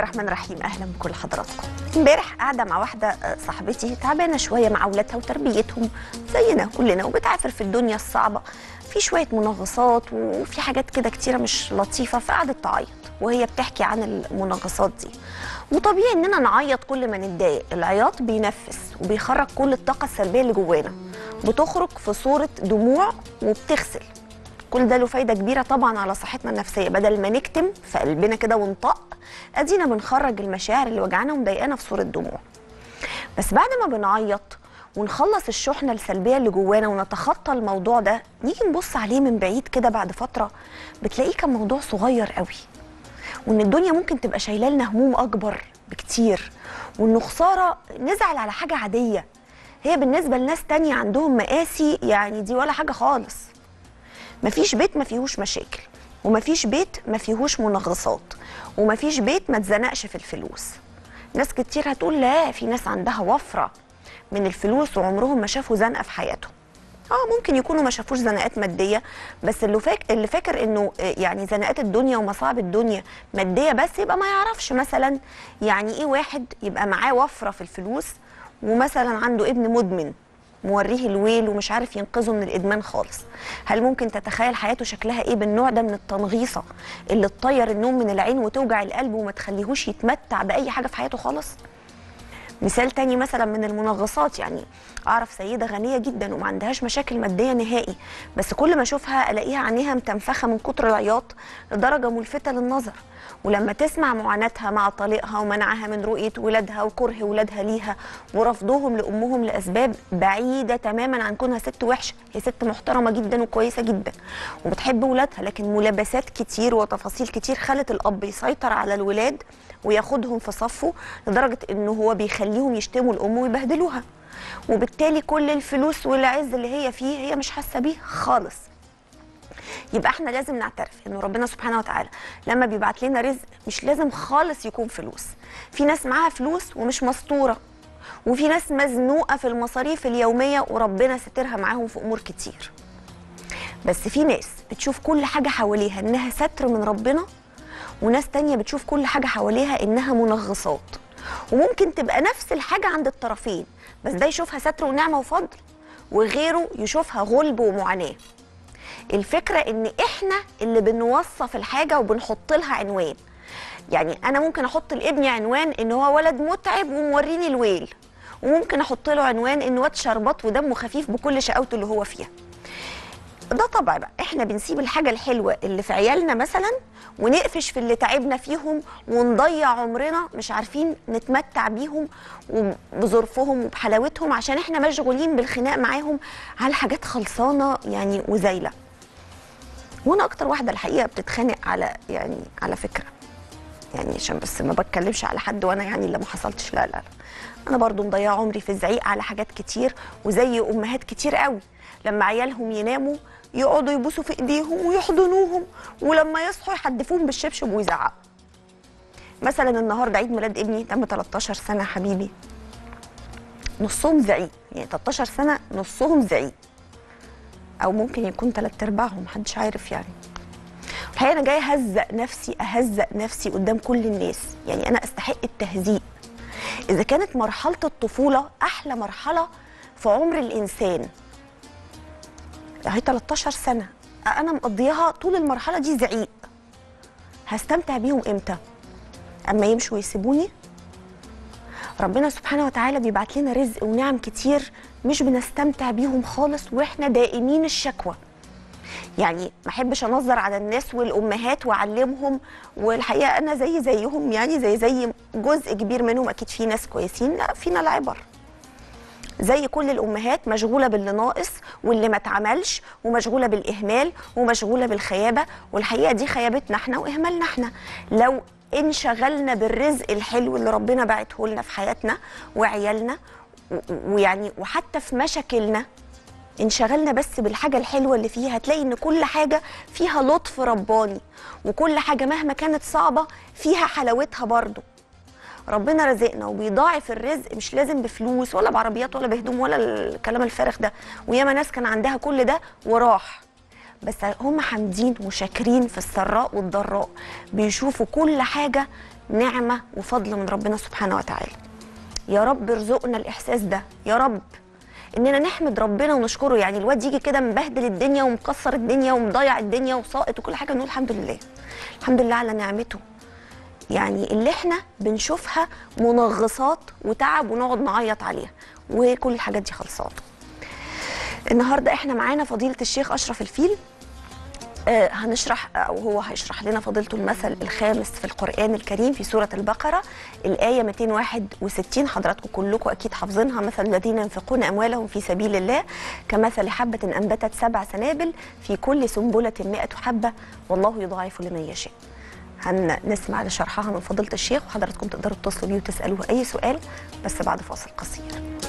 الرحمن الرحيم اهلا بكل حضراتكم امبارح قاعده مع واحده آه، صاحبتي تعبانه شويه مع اولادها وتربيتهم زينا كلنا وبتعافر في الدنيا الصعبه في شويه منغصات وفي حاجات كده كتيره مش لطيفه فقعدت تعيط وهي بتحكي عن المنغصات دي وطبيعي اننا نعيط كل ما نتضايق العياط بينفس وبيخرج كل الطاقه السلبيه اللي جوانا بتخرج في صوره دموع وبتغسل كل ده له فايده كبيره طبعا على صحتنا النفسيه بدل ما نكتم في قلبنا كده ونطق ادينا بنخرج المشاعر اللي وجعانا ومضايقانا في صوره دموع بس بعد ما بنعيط ونخلص الشحنه السلبيه اللي جوانا ونتخطى الموضوع ده نيجي نبص عليه من بعيد كده بعد فتره بتلاقيه كان موضوع صغير قوي وان الدنيا ممكن تبقى شايله لنا هموم اكبر بكتير وانه خساره نزعل على حاجه عاديه هي بالنسبه لناس تانية عندهم مقاسي يعني دي ولا حاجه خالص مفيش بيت ما فيهوش مشاكل ومفيش بيت ما فيهوش منغصات ومفيش بيت ما اتزنقش في الفلوس ناس كتير هتقول لا في ناس عندها وفرة من الفلوس وعمرهم ما شافوا زنقة في حياتهم اه ممكن يكونوا ما شافوش زنقات ماديه بس اللي فاكر اللي فاكر انه آه، يعني زنقات الدنيا ومصاعب الدنيا ماديه بس يبقى ما يعرفش مثلا يعني ايه واحد يبقى معاه وفره في الفلوس ومثلا عنده ابن مدمن موريه الويل ومش عارف ينقذه من الادمان خالص هل ممكن تتخيل حياته شكلها ايه بالنوع ده من التنغيصه اللي تطير النوم من العين وتوجع القلب وما تخليهوش يتمتع باي حاجه في حياته خالص مثال تاني مثلا من المنغصات يعني اعرف سيده غنيه جدا وما عندهاش مشاكل ماديه نهائي بس كل ما اشوفها الاقيها عينيها متنفخه من كتر العياط لدرجه ملفته للنظر ولما تسمع معاناتها مع طليقها ومنعها من رؤيه ولادها وكره ولادها ليها ورفضهم لامهم لاسباب بعيده تماما عن كونها ست وحشه هي ست محترمه جدا وكويسه جدا وبتحب ولادها لكن ملابسات كتير وتفاصيل كتير خلت الاب يسيطر على الولاد وياخدهم في صفه لدرجه انه هو بيخليهم يشتموا الام ويبهدلوها وبالتالي كل الفلوس والعز اللي هي فيه هي مش حاسه بيه خالص يبقى احنا لازم نعترف انه ربنا سبحانه وتعالى لما بيبعت لنا رزق مش لازم خالص يكون فلوس في ناس معاها فلوس ومش مستوره وفي ناس مزنوقه في المصاريف اليوميه وربنا سترها معاهم في امور كتير بس في ناس بتشوف كل حاجه حواليها انها ستر من ربنا وناس تانية بتشوف كل حاجه حواليها انها منغصات وممكن تبقى نفس الحاجه عند الطرفين بس ده يشوفها ستر ونعمه وفضل وغيره يشوفها غلب ومعاناه الفكره ان احنا اللي بنوصف الحاجه وبنحط لها عنوان يعني انا ممكن احط لابني عنوان ان هو ولد متعب وموريني الويل وممكن احط له عنوان ان واد شربط ودمه خفيف بكل شقاوته اللي هو فيها ده طبع بقى احنا بنسيب الحاجه الحلوه اللي في عيالنا مثلا ونقفش في اللي تعبنا فيهم ونضيع عمرنا مش عارفين نتمتع بيهم وبظروفهم وبحلاوتهم عشان احنا مشغولين بالخناق معاهم على حاجات خلصانه يعني وزايله وانا اكتر واحده الحقيقه بتتخانق على يعني على فكره يعني عشان بس ما بتكلمش على حد وانا يعني اللي ما حصلتش لا لا لا انا برضو مضيعه عمري في الزعيق على حاجات كتير وزي امهات كتير قوي لما عيالهم يناموا يقعدوا يبوسوا في ايديهم ويحضنوهم ولما يصحوا يحدفوهم بالشبشب ويزعقوا مثلا النهارده عيد ميلاد ابني تم 13 سنه حبيبي نصهم زعيق يعني 13 سنه نصهم زعيق او ممكن يكون ثلاث ارباعهم محدش عارف يعني الحقيقه انا جايه اهزق نفسي اهزق نفسي قدام كل الناس يعني انا استحق التهزيق اذا كانت مرحله الطفوله احلى مرحله في عمر الانسان هي 13 سنه انا مقضياها طول المرحله دي زعيق هستمتع بيهم امتى اما يمشوا ويسيبوني ربنا سبحانه وتعالى بيبعت لنا رزق ونعم كتير مش بنستمتع بيهم خالص واحنا دائمين الشكوى يعني ما احبش انظر على الناس والامهات واعلمهم والحقيقه انا زي زيهم يعني زي زي جزء كبير منهم اكيد في ناس كويسين لا فينا العبر زي كل الامهات مشغوله باللي ناقص واللي ما اتعملش ومشغوله بالاهمال ومشغوله بالخيابه والحقيقه دي خيابتنا احنا واهمالنا احنا لو انشغلنا بالرزق الحلو اللي ربنا باعته لنا في حياتنا وعيالنا و- ويعني وحتى في مشاكلنا انشغلنا بس بالحاجة الحلوة اللي فيها هتلاقي ان كل حاجة فيها لطف رباني وكل حاجة مهما كانت صعبة فيها حلاوتها برضو ربنا رزقنا وبيضاعف الرزق مش لازم بفلوس ولا بعربيات ولا بهدوم ولا الكلام الفارغ ده وياما ناس كان عندها كل ده وراح بس هم حامدين وشاكرين في السراء والضراء بيشوفوا كل حاجة نعمه وفضل من ربنا سبحانه وتعالى يا رب ارزقنا الاحساس ده يا رب اننا نحمد ربنا ونشكره يعني الواد يجي كده مبهدل الدنيا ومكسر الدنيا ومضيع الدنيا وساقط وكل حاجه نقول الحمد لله الحمد لله على نعمته يعني اللي احنا بنشوفها منغصات وتعب ونقعد نعيط عليها وكل الحاجات دي خلصانه النهارده احنا معانا فضيله الشيخ اشرف الفيل آه هنشرح او هو هيشرح لنا فضيلته المثل الخامس في القران الكريم في سوره البقره الايه 261 حضراتكم كلكم اكيد حافظينها مثل الذين ينفقون اموالهم في سبيل الله كمثل حبه انبتت سبع سنابل في كل سنبله 100 حبه والله يضاعف لمن يشاء هنسمع لشرحها من فضيله الشيخ وحضراتكم تقدروا تتصلوا بيه وتسالوه اي سؤال بس بعد فاصل قصير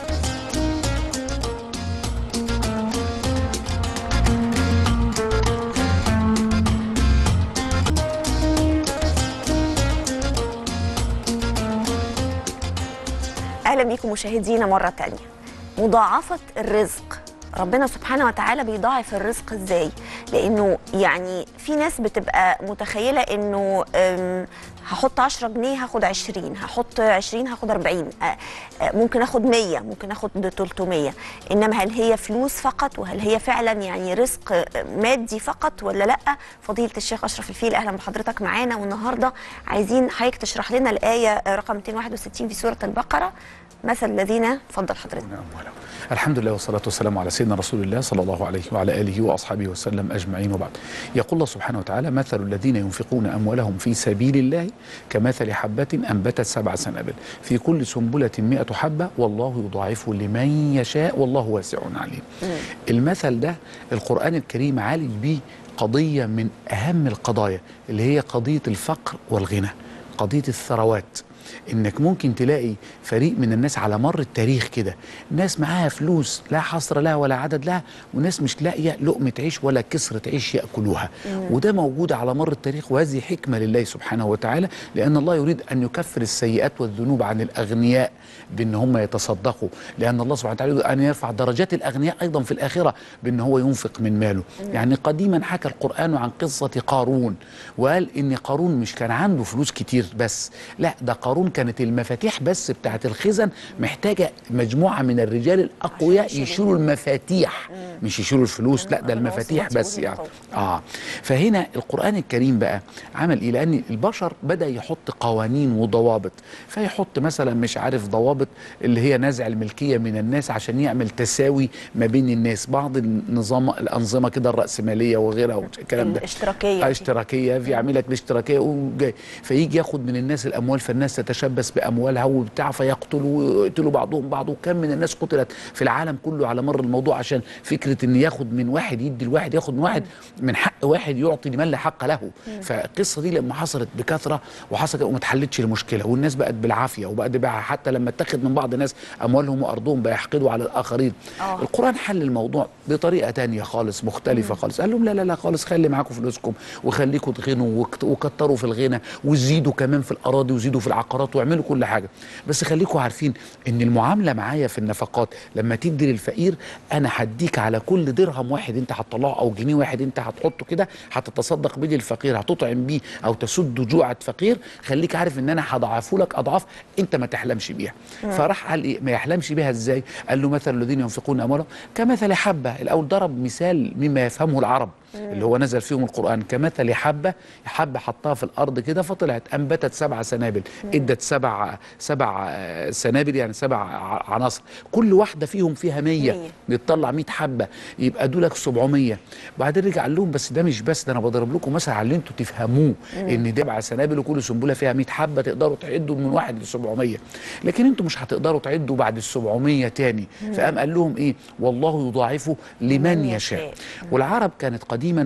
اهلا بيكم مشاهدينا مره تانية مضاعفه الرزق ربنا سبحانه وتعالى بيضاعف الرزق ازاي لانه يعني في ناس بتبقى متخيله انه أم، هحط 10 جنيه هاخد 20 هحط 20 هاخد 40 أ- أ- ممكن اخد 100 ممكن اخد 300 انما هل هي فلوس فقط وهل هي فعلا يعني رزق مادي فقط ولا لا فضيله الشيخ اشرف الفيل اهلا بحضرتك معانا والنهارده عايزين حضرتك تشرح لنا الايه رقم 261 في سوره البقره مثل الذين اتفضل حضرتك أموالهم. الحمد لله والصلاة والسلام على سيدنا رسول الله صلى الله عليه وعلى آله وأصحابه وسلم أجمعين وبعد يقول الله سبحانه وتعالى مثل الذين ينفقون أموالهم في سبيل الله كمثل حبة أنبتت سبع سنابل في كل سنبلة مئة حبة والله يضاعف لمن يشاء والله واسع عليم المثل ده القرآن الكريم عالج به قضية من أهم القضايا اللي هي قضية الفقر والغنى قضية الثروات انك ممكن تلاقي فريق من الناس على مر التاريخ كده ناس معاها فلوس لا حصر لها ولا عدد لها وناس مش لاقيه لقمه عيش ولا كسره عيش ياكلوها وده موجود على مر التاريخ وهذه حكمه لله سبحانه وتعالى لان الله يريد ان يكفر السيئات والذنوب عن الاغنياء بان هم يتصدقوا لان الله سبحانه وتعالى يريد ان يرفع درجات الاغنياء ايضا في الاخره بان هو ينفق من ماله يعني قديما حكى القران عن قصه قارون وقال ان قارون مش كان عنده فلوس كتير بس لا ده قارون كانت المفاتيح بس بتاعت الخزن محتاجه مجموعه من الرجال الاقوياء عشان يشيلوا يشيلوا المفاتيح مش يشيلوا الفلوس لا ده أنا المفاتيح وصلت بس وجهة يعني نظر. اه فهنا القران الكريم بقى عمل ايه لان البشر بدا يحط قوانين وضوابط فيحط مثلا مش عارف ضوابط اللي هي نزع الملكيه من الناس عشان يعمل تساوي ما بين الناس بعض النظام الانظمه كده الراسماليه وغيرها والكلام ده الاشتراكيه آه، اشتراكيه في يعمل لك الاشتراكيه وجاي فيجي ياخد من الناس الاموال فالناس تتشبث باموالها وبتاع فيقتلوا ويقتلوا بعضهم بعض وكم من الناس قتلت في العالم كله على مر الموضوع عشان فكره ان ياخد من واحد يدي لواحد ياخد من واحد من حق واحد يعطي لمن لا حق له فالقصه دي لما حصلت بكثره وحصلت وما اتحلتش المشكله والناس بقت بالعافيه وبقت بقى حتى لما اتخذ من بعض الناس اموالهم وارضهم بقى يحقدوا على الاخرين آه. القرآن حل الموضوع بطريقة تانية خالص مختلفة خالص قال لهم لا لا لا خالص خلي معاكم فلوسكم وخليكم تغنوا وكت- وكتروا في الغنى وزيدوا كمان في الأراضي وزيدوا في العقارات واعملوا كل حاجة بس خليكم عارفين إن المعاملة معايا في النفقات لما تدي للفقير أنا هديك على كل درهم واحد أنت هتطلعه أو جنيه واحد أنت هتحطه كده هتتصدق بيه للفقير هتطعم بيه أو تسد جوعة فقير خليك عارف إن أنا هضاعفه لك أضعاف أنت ما تحلمش بيها فراح قال إيه ما يحلمش بيها إزاي قال له مثل الذين ينفقون أموالهم كمثل حبة الأول ضرب مثال مما يفهمه العرب اللي هو نزل فيهم القرآن كمثل حبة حبة حطها في الأرض كده فطلعت أنبتت سبع سنابل ادت سبع سبع آه، سنابل يعني سبع ع- عناصر كل واحدة فيهم فيها مية مية. بتطلع 100 حبة يبقى دولك 700 بعدين رجع قال لهم بس ده مش بس ده أنا بضرب لكم مثل على اللي أنتوا تفهموه إن ده سبع سنابل وكل سنبلة فيها 100 حبة تقدروا تعدوا من واحد ل 700 لكن أنتوا مش هتقدروا تعدوا بعد ال 700 تاني فقام قال لهم إيه والله يضاعفه لمن لمن يشاء يشاء. والعرب كانت قديما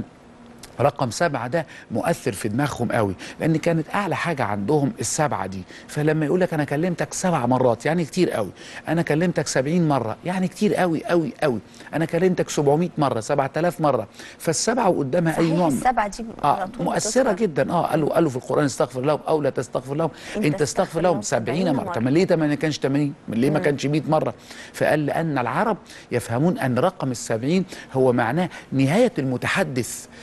رقم سبعة ده مؤثر في دماغهم قوي لأن كانت أعلى حاجة عندهم السبعة دي فلما يقول لك أنا كلمتك سبع مرات يعني كتير قوي أنا كلمتك سبعين مرة يعني كتير قوي قوي قوي أنا كلمتك 700 مرة 7000 مرة فالسبعة وقدامها أي صحيح نوع من- السبعه دي اه على طول مؤثره بتذكر. جدا اه قالوا قالوا في القران استغفر لهم او لا تستغفر لهم إن انت تستغفر لهم 70 مره طب ما ليه ما كانش 80 ليه ما كانش 100 مره فقال لان العرب يفهمون ان رقم السبعين هو معناه نهايه المتحدث ان دي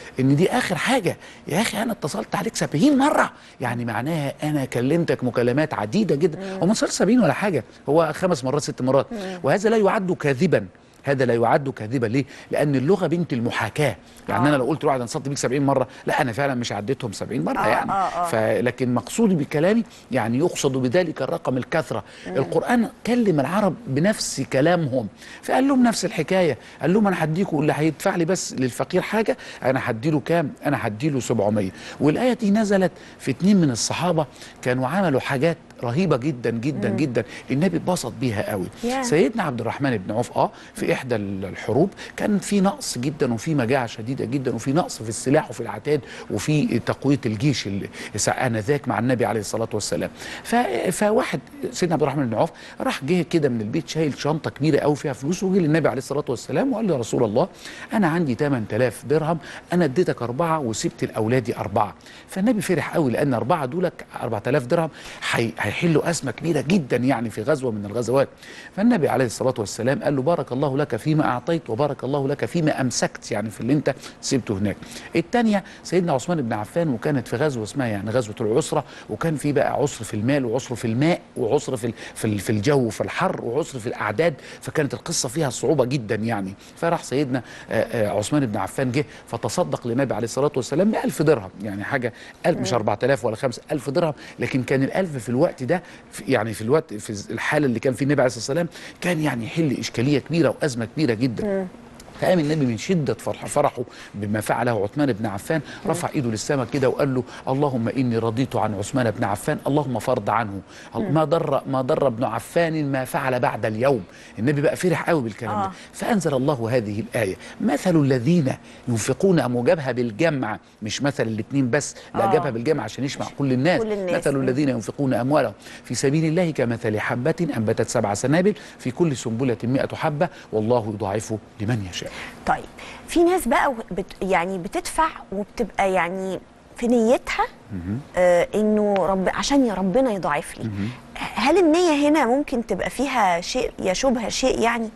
دي اخر حاجه يا اخي انا اتصلت عليك 70 مره يعني معناها انا كلمتك مكالمات عديده جدا هو ما صار 70 ولا حاجه هو خمس مرات ست مرات وهذا لا يعد كاذبا هذا لا يعد كاذبا ليه؟ لان اللغه بنت المحاكاه يعني آه. انا لو قلت لواحد انا اتصلت بيك 70 مره لا انا فعلا مش عديتهم 70 مره آه، يعني آه، آه. ف لكن مقصودي بكلامي يعني يقصد بذلك الرقم الكثره القران كلم العرب بنفس كلامهم فقال لهم نفس الحكايه قال لهم انا هديكم اللي هيدفع لي بس للفقير حاجه انا هديله كام انا هديله 700 والايه دي نزلت في اتنين من الصحابه كانوا عملوا حاجات رهيبه جدا جدا مم. جدا النبي اتبسط بيها قوي يا. سيدنا عبد الرحمن بن عوف اه في احدى الحروب كان في نقص جدا وفي مجاعه شديده جدا وفي نقص في السلاح وفي العتاد وفي تقويه الجيش اللي انذاك مع النبي عليه الصلاه والسلام ف... فواحد سيدنا عبد الرحمن بن عوف راح جه كده من البيت شايل شنطه كبيره قوي فيها فلوس وجه للنبي عليه الصلاه والسلام وقال له يا رسول الله انا عندي 8000 درهم انا اديتك اربعه وسبت لاولادي اربعه فالنبي فرح قوي لان اربعه دولك 4000 درهم هي- هيحلوا ازمه كبيره جدا يعني في غزوه من الغزوات فالنبي عليه الصلاه والسلام قال له بارك الله لك فيما اعطيت وبارك الله لك فيما امسكت يعني في اللي انت سبته هناك الثانيه سيدنا عثمان بن عفان وكانت في غزوه اسمها يعني غزوه العسره وكان في بقى عسر في المال وعسر في الماء وعسر في ال- في ال- في الجو في الحر وعسر في الاعداد فكانت القصه فيها صعوبه جدا يعني فراح سيدنا آه، آه، عثمان بن عفان جه فتصدق للنبي عليه الصلاه والسلام ب 1000 درهم يعني حاجه 1000 مش 4000 ولا 5000 درهم لكن كان ال1000 في الوقت ده في يعني في الوقت في الحاله اللي كان فيه النبي عليه الصلاه والسلام كان يعني يحل اشكاليه كبيره وازمه كبيره جدا فقام النبي من شدة فرح فرحه بما فعله عثمان بن عفان رفع ايده للسماء كده وقال له اللهم اني رضيت عن عثمان بن عفان اللهم فرض عنه ما ضر ما ضر ابن عفان ما فعل بعد اليوم النبي بقى فرح قوي بالكلام آه. ده فانزل الله هذه الايه مثل الذين ينفقون قام جابها بالجمع مش مثل الاثنين بس لا آه. جابها بالجمع عشان يشمع كل الناس, كل الناس. مثل مم. الذين ينفقون اموالهم في سبيل الله كمثل حبه انبتت سبع سنابل في كل سنبله 100 حبه والله يضاعفه لمن يشاء طيب في ناس بقى بت يعني بتدفع وبتبقى يعني في نيتها آه انه رب عشان يا ربنا يضاعف لي هل النيه هنا ممكن تبقى فيها شيء يشوبها شيء يعني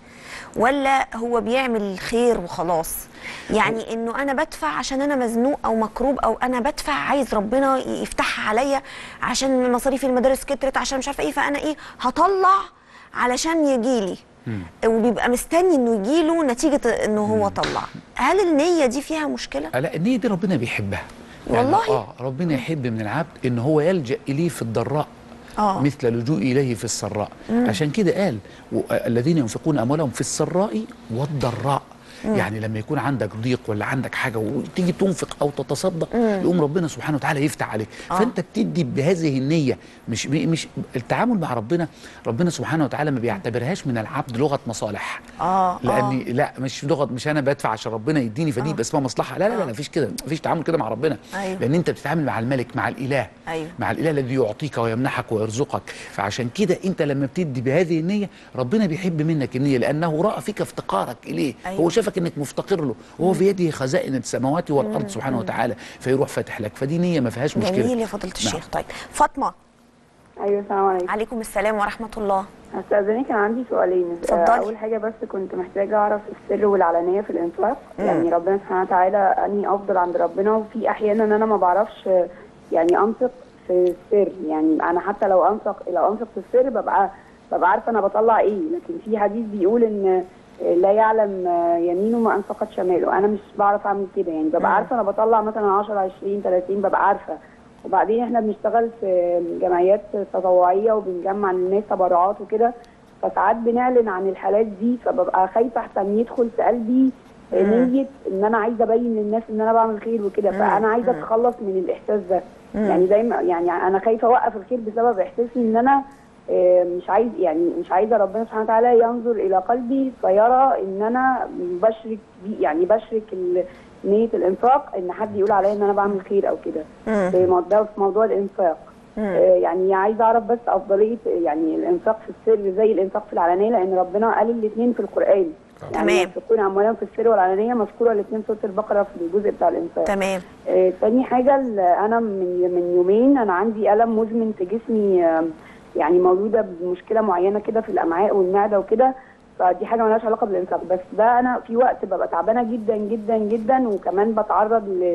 ولا هو بيعمل خير وخلاص يعني انه انا بدفع عشان انا مزنوق او مكروب او انا بدفع عايز ربنا يفتحها عليا عشان مصاريف المدارس كترت عشان مش عارفه ايه فانا ايه هطلع علشان يجيلي وبيبقى مستني انه يجيله نتيجه انه هو طلع هل النيه دي فيها مشكله لا النية دي ربنا بيحبها والله؟ اه ربنا يحب من العبد ان هو يلجا اليه في الضراء اه مثل اللجوء اليه في السراء عشان كده قال و- الذين ينفقون اموالهم في السراء والضراء يعني لما يكون عندك ضيق ولا عندك حاجه وتيجي تنفق او تتصدق يقوم ربنا سبحانه وتعالى يفتح عليك آه. فانت بتدي بهذه النيه مش مش التعامل مع ربنا ربنا سبحانه وتعالى ما بيعتبرهاش من العبد لغه مصالح اه لاني لا مش لغه مش انا بدفع عشان ربنا يديني فدي آه. يبقى اسمها مصلحه لا لا لا مفيش كده مفيش تعامل كده مع ربنا أيوه. لان انت بتتعامل مع الملك مع الاله ايوه مع الاله الذي يعطيك ويمنحك ويرزقك فعشان كده انت لما بتدي بهذه النيه ربنا بيحب منك النيه لانه راى فيك افتقارك اليه أيوه. هو شافك انك مفتقر له وهو في يده خزائن السماوات والارض سبحانه وتعالى فيروح فاتح لك فدي نيه ما فيهاش مشكله جميل يا فضيله نعم. الشيخ طيب فاطمه ايوه السلام عليكم عليكم السلام ورحمه الله استاذني كان عندي سؤالين اتفضلي. آه، اول حاجه بس كنت محتاجه اعرف السر والعلانيه في الانفاق مم. يعني ربنا سبحانه وتعالى اني افضل عند ربنا وفي احيانا انا ما بعرفش آه، يعني انفق في السر يعني انا حتى لو انفق لو انفق في السر ببقى ببقى عارفه انا بطلع ايه لكن في حديث بيقول ان آه، لا يعلم آه، يمينه ما انفقت شماله انا مش بعرف اعمل كده يعني مم. ببقى عارفه انا بطلع مثلا 10 20 30 ببقى عارفه وبعدين احنا بنشتغل في جمعيات تطوعيه وبنجمع للناس تبرعات وكده فساعات بنعلن عن الحالات دي فببقى خايفه احسن يدخل في قلبي مم. نيه ان انا عايزه ابين للناس ان انا بعمل خير وكده مم. فانا عايزه مم. اتخلص من الاحساس ده مم. يعني دايما يعني انا خايفه اوقف الخير بسبب احساسي ان انا آه، مش عايز يعني مش عايزه ربنا سبحانه وتعالى ينظر الى قلبي فيرى ان انا بشرك بي يعني بشرك ال- نيه الانفاق ان حد يقول عليا ان انا بعمل خير او كده مم. في موضوع في موضوع الانفاق مم. آه، يعني عايزه اعرف بس افضليه يعني الانفاق في السر زي الانفاق في العلانيه لان ربنا قال الاثنين في القران تمام. يعني ينفقون اموالهم في السر والعلانيه مذكوره الاثنين في سوره البقره في الجزء بتاع الانفاق تمام آه، تاني حاجة ال- أنا من من يومين أنا عندي ألم مزمن في جسمي آه، يعني مولودة بمشكلة معينة كده في الأمعاء والمعدة وكده فدي حاجة ملهاش علاقة بالإنفاق بس ده أنا في وقت ببقى تعبانة جدا جدا جدا وكمان بتعرض ل-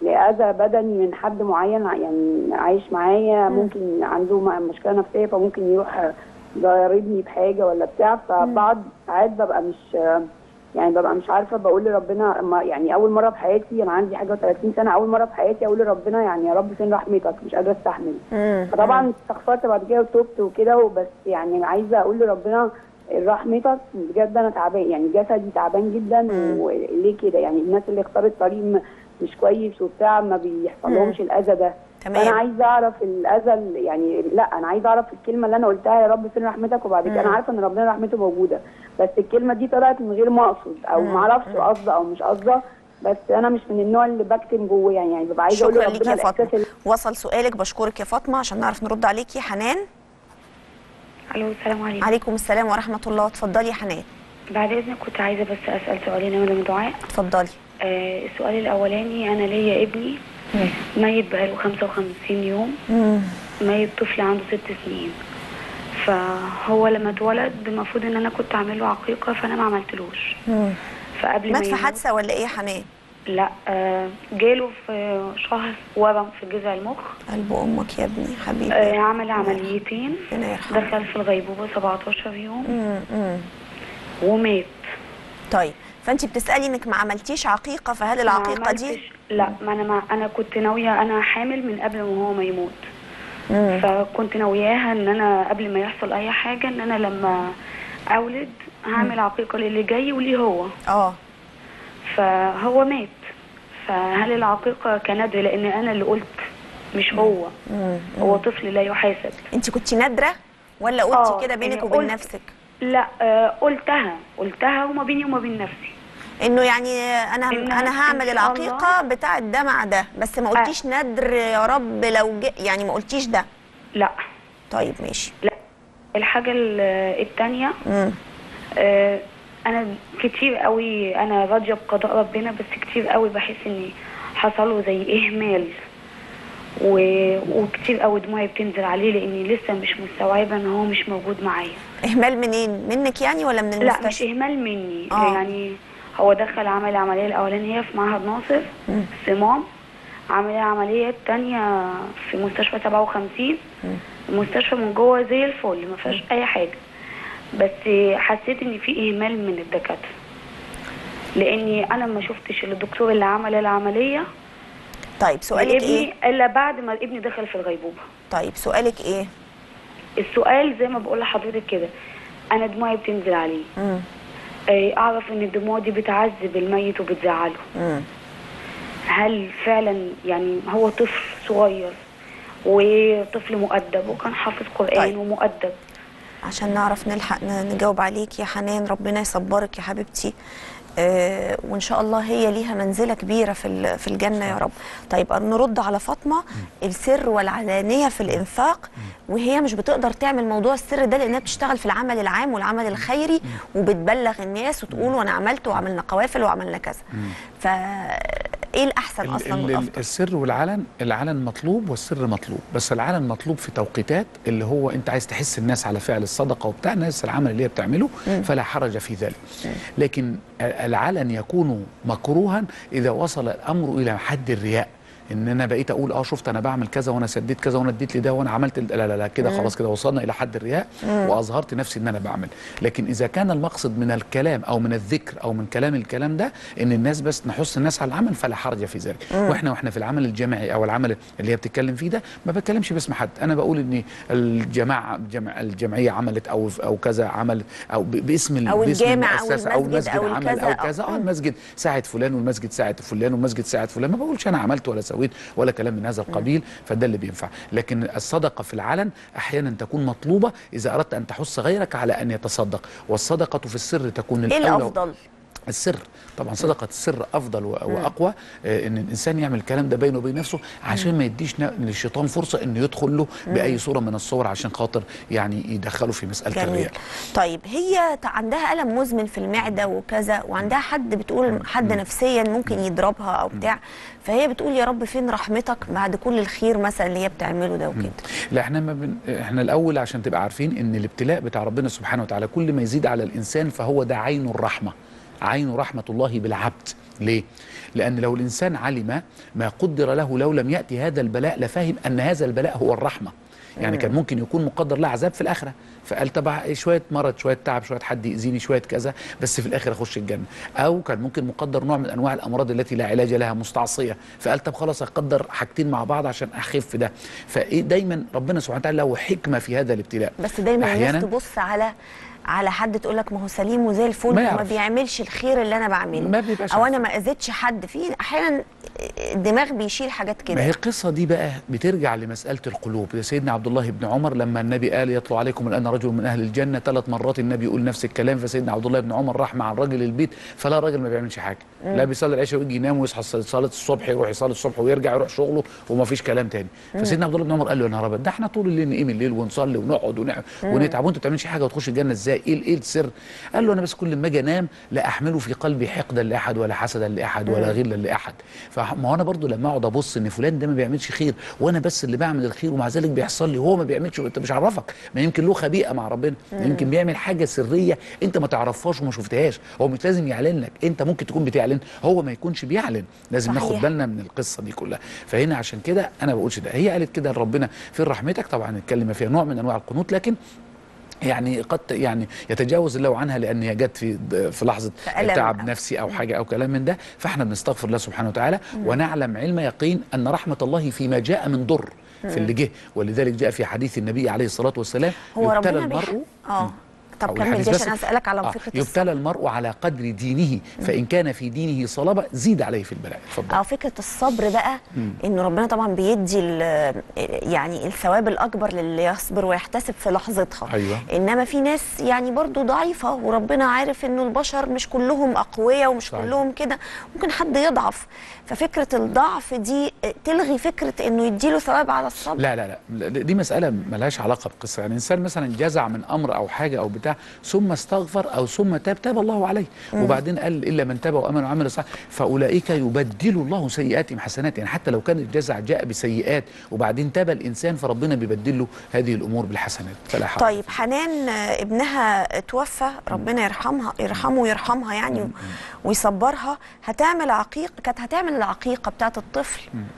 لاذى بدني من حد معين ع- يعني عايش معايا ممكن عنده م- مشكله نفسيه فممكن يروح ضاربني بحاجه ولا بتاع فبعض ساعات ببقى مش يعني ببقى مش عارفه بقول لربنا ما يعني اول مره في حياتي انا عندي حاجه و30 سنه اول مره في حياتي اقول لربنا يعني يا رب فين رحمتك مش قادره استحمل مم. فطبعا استغفرت بعد كده وتوبت وكده وبس يعني عايزه اقول لربنا رحمتك بجد انا تعبان يعني جسدي تعبان جدا وليه كده يعني الناس اللي اختارت طريق م- مش كويس وبتاع ما بيحصلهمش الاذى ده تمام. فانا عايزه اعرف الاذى ال- يعني لا انا عايزه اعرف الكلمه اللي انا قلتها يا رب فين رحمتك وبعد كده انا عارفه ان ربنا رحمته موجوده بس الكلمه دي طلعت من غير ما اقصد او ما اعرفش قصده او مش قصده بس انا مش من النوع اللي بكتم جوه يعني يعني ببقى عايزه اقول شكرا ليك لربنا يا الاحساس فاطمه اللي وصل سؤالك بشكرك يا فاطمه عشان نعرف نرد عليكي حنان الو السلام عليكم عليكم السلام ورحمه الله اتفضلي يا حنان بعد اذنك كنت عايزه بس اسال سؤالين يا مدام دعاء اتفضلي آه السؤال الاولاني انا ليا ابني ميت بقاله 55 يوم ميت طفل عنده ست سنين فهو لما اتولد المفروض ان انا كنت اعمل له عقيقه فانا ما عملتلوش فقبل ما مات في يموت- حادثه ولا ايه يا حنان لا آه جاله في شهر ورم في جذع المخ قلب امك يا ابني حبيبي آه عمل عمليتين ربنا يرحمه دخل في الغيبوبه 17 يوم مم، مم. ومات طيب فانت بتسالي انك ما عملتيش عقيقه فهل ما العقيقه دي عملتش- لا ما انا ما انا كنت ناويه انا حامل من قبل ما هو ما يموت مم. فكنت ناوياها ان انا قبل ما يحصل اي حاجه ان انا لما اولد هعمل عقيقه للي جاي وليه هو اه فهو مات فهل العقيقه كندر لان انا اللي قلت مش هو مم. هو طفل لا يحاسب انت كنت نادره ولا قلتي آه، كده بينك يعني وبين قلت- نفسك لا آه قلتها قلتها وما بيني وما بين نفسي انه يعني انا إنها انا هعمل إن شاء العقيقه بتاع ده مع ده بس ما قلتيش ندر يا رب لو ج... يعني ما قلتيش ده لا طيب ماشي لا الحاجه ال- التانيه مم. آه، انا كتير قوي انا راضيه بقضاء ربنا بس كتير قوي بحس ان حصل له زي اهمال و... وكتير قوي دموعي بتنزل عليه لاني لسه مش مستوعبه ان هو مش موجود معايا اهمال منين منك يعني ولا من لا المستشفى مش اهمال مني آه. يعني هو دخل عمل العمليه الاولانيه في معهد ناصر صمام عمل العمليه الثانيه في مستشفى 57 المستشفى من جوه زي الفل ما فيهاش اي حاجه بس حسيت ان في اهمال من الدكاتره لاني انا ما شفتش الدكتور اللي عمل العمليه طيب سؤالك ايه لابني الا بعد ما ابني دخل في الغيبوبه طيب سؤالك ايه السؤال زي ما بقول لحضرتك كده انا دموعي بتنزل عليه مم. آه، اعرف ان الدموع دي بتعذب الميت وبتزعله مم. هل فعلا يعني هو طفل صغير وطفل مؤدب وكان حافظ قرآن طيب. ومؤدب عشان نعرف نلحق ن- نجاوب عليك يا حنان ربنا يصبرك يا حبيبتي آه وان شاء الله هي ليها منزله كبيره في ال- في الجنه يا رب طيب نرد على فاطمه السر والعلانيه في الانفاق وهي مش بتقدر تعمل موضوع السر ده لانها بتشتغل في العمل العام والعمل الخيري وبتبلغ الناس وتقول وانا عملت وعملنا قوافل وعملنا كذا فا ايه الاحسن ال- اصلا ال- والافضل السر والعلن العلن مطلوب والسر مطلوب بس العلن مطلوب في توقيتات اللي هو انت عايز تحس الناس على فعل الصدقه وبتاع الناس العمل اللي هي بتعمله فلا حرج في ذلك لكن العلن يكون مكروها اذا وصل الامر الى حد الرياء ان انا بقيت اقول اه شفت انا بعمل كذا وانا سديت كذا وانا اديت لده وانا عملت ال- لا لا لا كده خلاص كده وصلنا الى حد الرياء واظهرت نفسي ان انا بعمل لكن اذا كان المقصد من الكلام او من الذكر او من كلام الكلام ده ان الناس بس نحث الناس على العمل فلا حرج في ذلك واحنا واحنا في العمل الجماعي او العمل اللي هي بتتكلم فيه ده ما بتكلمش باسم حد انا بقول ان الجماعه الجمع الجمعيه عملت او او كذا عملت او ب- باسم ال- أو باسم الجامع أو المؤسسة او المسجد المسجد أو عمل الكذا او أو- كذا اه المسجد ساعد فلان والمسجد ساعد فلان والمسجد ساعد فلان ما بقولش انا عملت ولا سويت ولا كلام من هذا القبيل فده اللي بينفع لكن الصدقه في العلن احيانا تكون مطلوبه اذا اردت ان تحث غيرك على ان يتصدق والصدقه في السر تكون ايه الأولى الافضل السر طبعا صدقه السر افضل و- واقوى آه، ان الانسان يعمل الكلام ده بينه وبين نفسه عشان ما يديش ن- للشيطان فرصه انه يدخل له باي صوره من الصور عشان خاطر يعني يدخله في مساله جميل الرياء طيب هي ت- عندها الم مزمن في المعده وكذا وعندها حد بتقول حد نفسيا ممكن يضربها او بتاع فهي بتقول يا رب فين رحمتك بعد كل الخير مثلا اللي هي بتعمله ده وكده لا احنا ما بن... احنا الاول عشان تبقى عارفين ان الابتلاء بتاع ربنا سبحانه وتعالى كل ما يزيد على الانسان فهو ده عين الرحمه عين رحمه الله بالعبد ليه لان لو الانسان علم ما قدر له لو لم ياتي هذا البلاء لفهم ان هذا البلاء هو الرحمه يعني كان ممكن يكون مقدر له عذاب في الاخره فقال طبعا شويه مرض شويه تعب شويه حد ياذيني شويه كذا بس في الاخر اخش الجنه او كان ممكن مقدر نوع من انواع الامراض التي لا علاج لها مستعصيه فقال طب خلاص اقدر حاجتين مع بعض عشان اخف ده فدايما ربنا سبحانه وتعالى له حكمه في هذا الابتلاء بس دايما الناس أحياناً- تبص على على حد تقول لك ما هو سليم وزي الفل ما وما يعرف. بيعملش الخير اللي انا بعمله ما بيبقاش او عارف. انا ما اذيتش حد في احيانا الدماغ بيشيل حاجات ما هي كده القصة دي بقى بترجع لمسألة القلوب ده سيدنا عبد الله بن عمر لما النبي قال يطلع عليكم الآن رجل من أهل الجنة ثلاث مرات النبي يقول نفس الكلام فسيدنا عبد الله بن عمر راح مع الراجل البيت فلا راجل ما بيعملش حاجة لا بيصلي العشاء ويجي ينام ويصحى يصلي صلاة الصبح يروح يصلي الصبح ويرجع يروح شغله وما فيش كلام تاني فسيدنا عبد الله بن عمر قال له يا نهار أبيض ده احنا طول الليل نقيم الليل ونصلي ونقعد ونع- ونتعب وانت ما بتعملش حاجة وتخش الجنة ازاي ايه ايه السر قال له انا بس كل ما اجي انام لا احمله في قلبي حقدا لاحد ولا حسدا لاحد ولا غلا لاحد فما هو انا برضو لما اقعد ابص ان فلان ده ما بيعملش خير وانا بس اللي بعمل الخير ومع ذلك بيحصل لي وهو ما بيعملش انت مش عرفك ما يمكن له خبيئه مع ربنا يمكن بيعمل حاجه سريه انت ما تعرفهاش وما شفتهاش هو مش لازم يعلن لك انت ممكن تكون بتعلن هو ما يكونش بيعلن لازم صحيح. ناخد بالنا من القصه دي كلها فهنا عشان كده انا ما بقولش ده هي قالت كده لربنا في رحمتك طبعا نتكلم فيها نوع من انواع القنوط لكن يعني قد يعني يتجاوز الله عنها لان هي جت في في لحظه ألم تعب أو- نفسي او حاجه او كلام من ده فاحنا بنستغفر الله سبحانه وتعالى ونعلم علم يقين ان رحمه الله فيما جاء من ضر في اللي جه ولذلك جاء في حديث النبي عليه الصلاه والسلام هو يبتلى ربنا بيح... المرء اه طب أو كمل الحديث دي بس- عشان اسالك على آه، فكره يبتلى المرء على قدر دينه فان كان في دينه صلابه زيد عليه في البلاء اتفضل اه فكره الصبر بقى انه ربنا طبعا بيدي ال- يعني الثواب الاكبر للي يصبر ويحتسب في لحظتها أيوة. انما في ناس يعني برضو ضعيفه وربنا عارف انه البشر مش كلهم اقوياء ومش صحيح. كلهم كده ممكن حد يضعف ففكره الضعف دي تلغي فكره انه يديله ثواب على الصبر لا لا لا دي مسألة ملهاش علاقة بقصة يعني إنسان مثلا جزع من أمر أو حاجة أو بتاع ثم استغفر أو ثم تاب تاب الله عليه وبعدين قال إلا من تاب وأمن وعمل صالحا فأولئك يبدل الله سيئاتهم حسنات يعني حتى لو كان الجزع جاء بسيئات وبعدين تاب الإنسان فربنا بيبدل له هذه الأمور بالحسنات فلا حرج طيب حنان آه، ابنها توفى ربنا يرحمها يرحمه ويرحمها يعني و- ويصبرها هتعمل عقيقه كانت هتعمل العقيقه بتاعت الطفل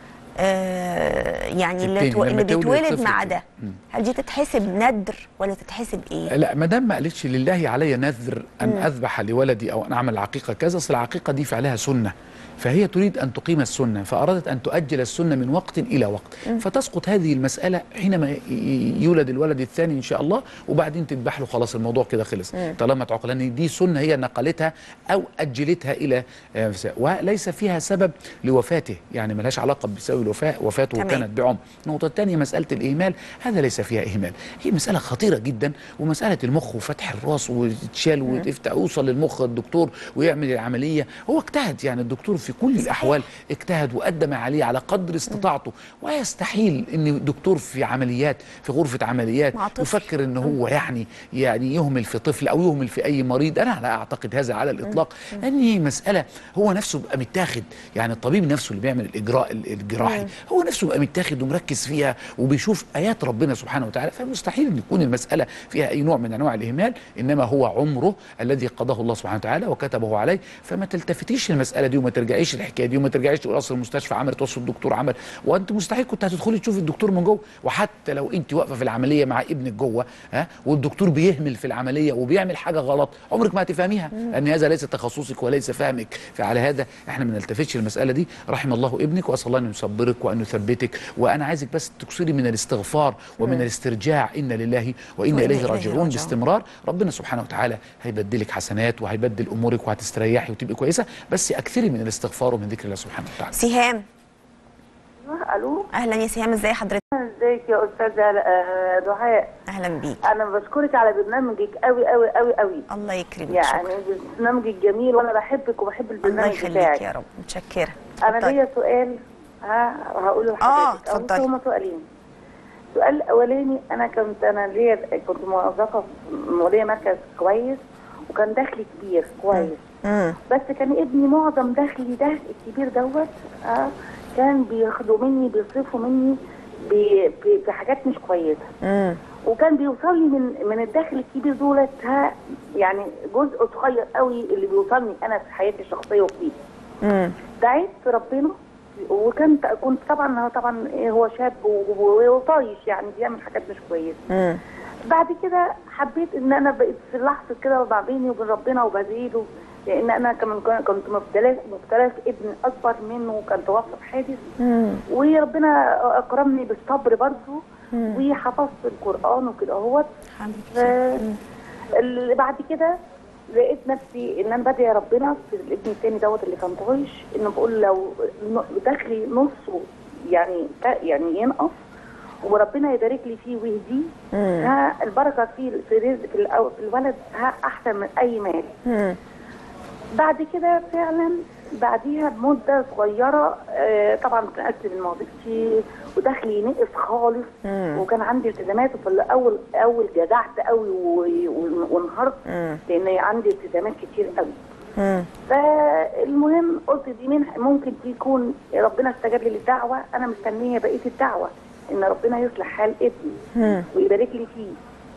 آه يعني اللي, التاني، تو... لما اللي تولد بيتولد الطفل مع كده. ده مم. هل دي تتحسب ندر ولا تتحسب ايه؟ لا ما دام ما قالتش لله علي نذر ان اذبح لولدي او ان اعمل عقيقه كذا اصل العقيقه دي فعلها سنه فهي تريد ان تقيم السنه فارادت ان تؤجل السنه من وقت الى وقت فتسقط هذه المساله حينما ي- ي- يولد الولد الثاني ان شاء الله وبعدين تذبح له خلاص الموضوع كده خلص طالما اتعقل لان دي سنه هي نقلتها او اجلتها الى آه، وليس فيها سبب لوفاته يعني ملهاش علاقه بسبب الوفاه وفاته تمام. كانت بعمر النقطة الثانية مسألة الإهمال هذا ليس فيها إهمال هي مسألة خطيرة جدا ومسألة المخ وفتح الراس وتشال وتفتح يوصل للمخ الدكتور ويعمل العملية هو اجتهد يعني الدكتور في كل الأحوال اجتهد وقدم عليه على قدر استطاعته ويستحيل أن دكتور في عمليات في غرفة عمليات مع طفل. يفكر أن هو يعني يعني يهمل في طفل أو يهمل في أي مريض أنا لا أعتقد هذا على الإطلاق لأن هي مسألة هو نفسه بقى متاخد يعني الطبيب نفسه اللي بيعمل الإجراء الجراحي هو نفسه بقى متاخد ومركز فيها وبيشوف ايات ربنا سبحانه وتعالى فمستحيل ان يكون المساله فيها اي نوع من انواع الاهمال انما هو عمره الذي قضاه الله سبحانه وتعالى وكتبه عليه فما تلتفتيش المساله دي وما ترجعيش الحكايه دي وما ترجعيش تقول اصل المستشفى عملت واصل الدكتور عمل وانت مستحيل كنت هتدخلي تشوفي الدكتور من جوه وحتى لو انت واقفه في العمليه مع ابنك جوه ها والدكتور بيهمل في العمليه وبيعمل حاجه غلط عمرك ما هتفهميها لان هذا ليس تخصصك وليس فهمك فعلى هذا احنا ما نلتفتش المساله دي رحم الله ابنك واسال الله ان يصبرك وان يثبتك وانا عايزك بس تكسري من الاستغفار ومن الاسترجاع انا لله وانا وإنا اليه إليه راجعون راجعون. باستمرار ربنا سبحانه وتعالى هيبدلك حسنات وهيبدل امورك وهتستريحي وتبقي كويسه بس اكثري من الاستغفار ومن ذكر الله سبحانه وتعالى سهام الو اهلا يا سهام ازي حضرتك ازيك يا استاذه آه، دعاء اهلا بيك انا بشكرك على برنامجك قوي قوي قوي قوي الله يكرمك يعني شكرا. برنامجك جميل وانا بحبك وبحب الله البرنامج يخليك بتاعك يا رب متشكره انا اتفضلي. ليا سؤال ها هقوله آه، لحضرتك أو اتفضلي. هما سؤالين السؤال الاولاني انا كنت انا ليا كنت موظفه في موليه مركز كويس وكان دخلي كبير كويس امم بس كان ابني معظم دخلي ده الكبير دوت آه كان بياخدوا مني بيصرفوا مني ب- ب- بحاجات مش كويسه مم. وكان بيوصل لي من من الداخل الكبير دولت ها يعني جزء صغير قوي اللي بيوصلني انا في حياتي الشخصيه وفيه مم. دعيت ربنا وكان كنت طبعا طبعا هو شاب و- و- وطايش يعني بيعمل حاجات مش كويسه مم. بعد كده حبيت ان انا بقيت في لحظه كده ما بيني وبين ربنا وبزيده لان انا كمان كنت مبتلاه مبتلاه في ابن اكبر منه وكان توفى في حادث مم. وربنا اكرمني بالصبر برضه وحفظت القران وكده اهوت الحمد ف- لله اللي بعد كده لقيت نفسي ان انا بدعي ربنا في الابن التاني دوت اللي كان طايش ان بقول لو ن- دخلي نصه يعني ت- يعني ينقص وربنا يبارك لي فيه ويهديه ها البركه فيه في رزق في, الأو- في الولد ها احسن من اي مال مم. بعد كده فعلا بعديها بمده صغيره آه طبعا اتنقلت من وظيفتي ودخلي نقص خالص مم. وكان عندي التزامات وفي الاول اول جزعت قوي و- و- وانهارت مم. لان عندي التزامات كتير قوي مم. فالمهم قلت دي من ممكن تكون ربنا استجاب لي للدعوه انا مستنيه بقيه الدعوه ان ربنا يصلح حال ابني مم. ويبارك لي فيه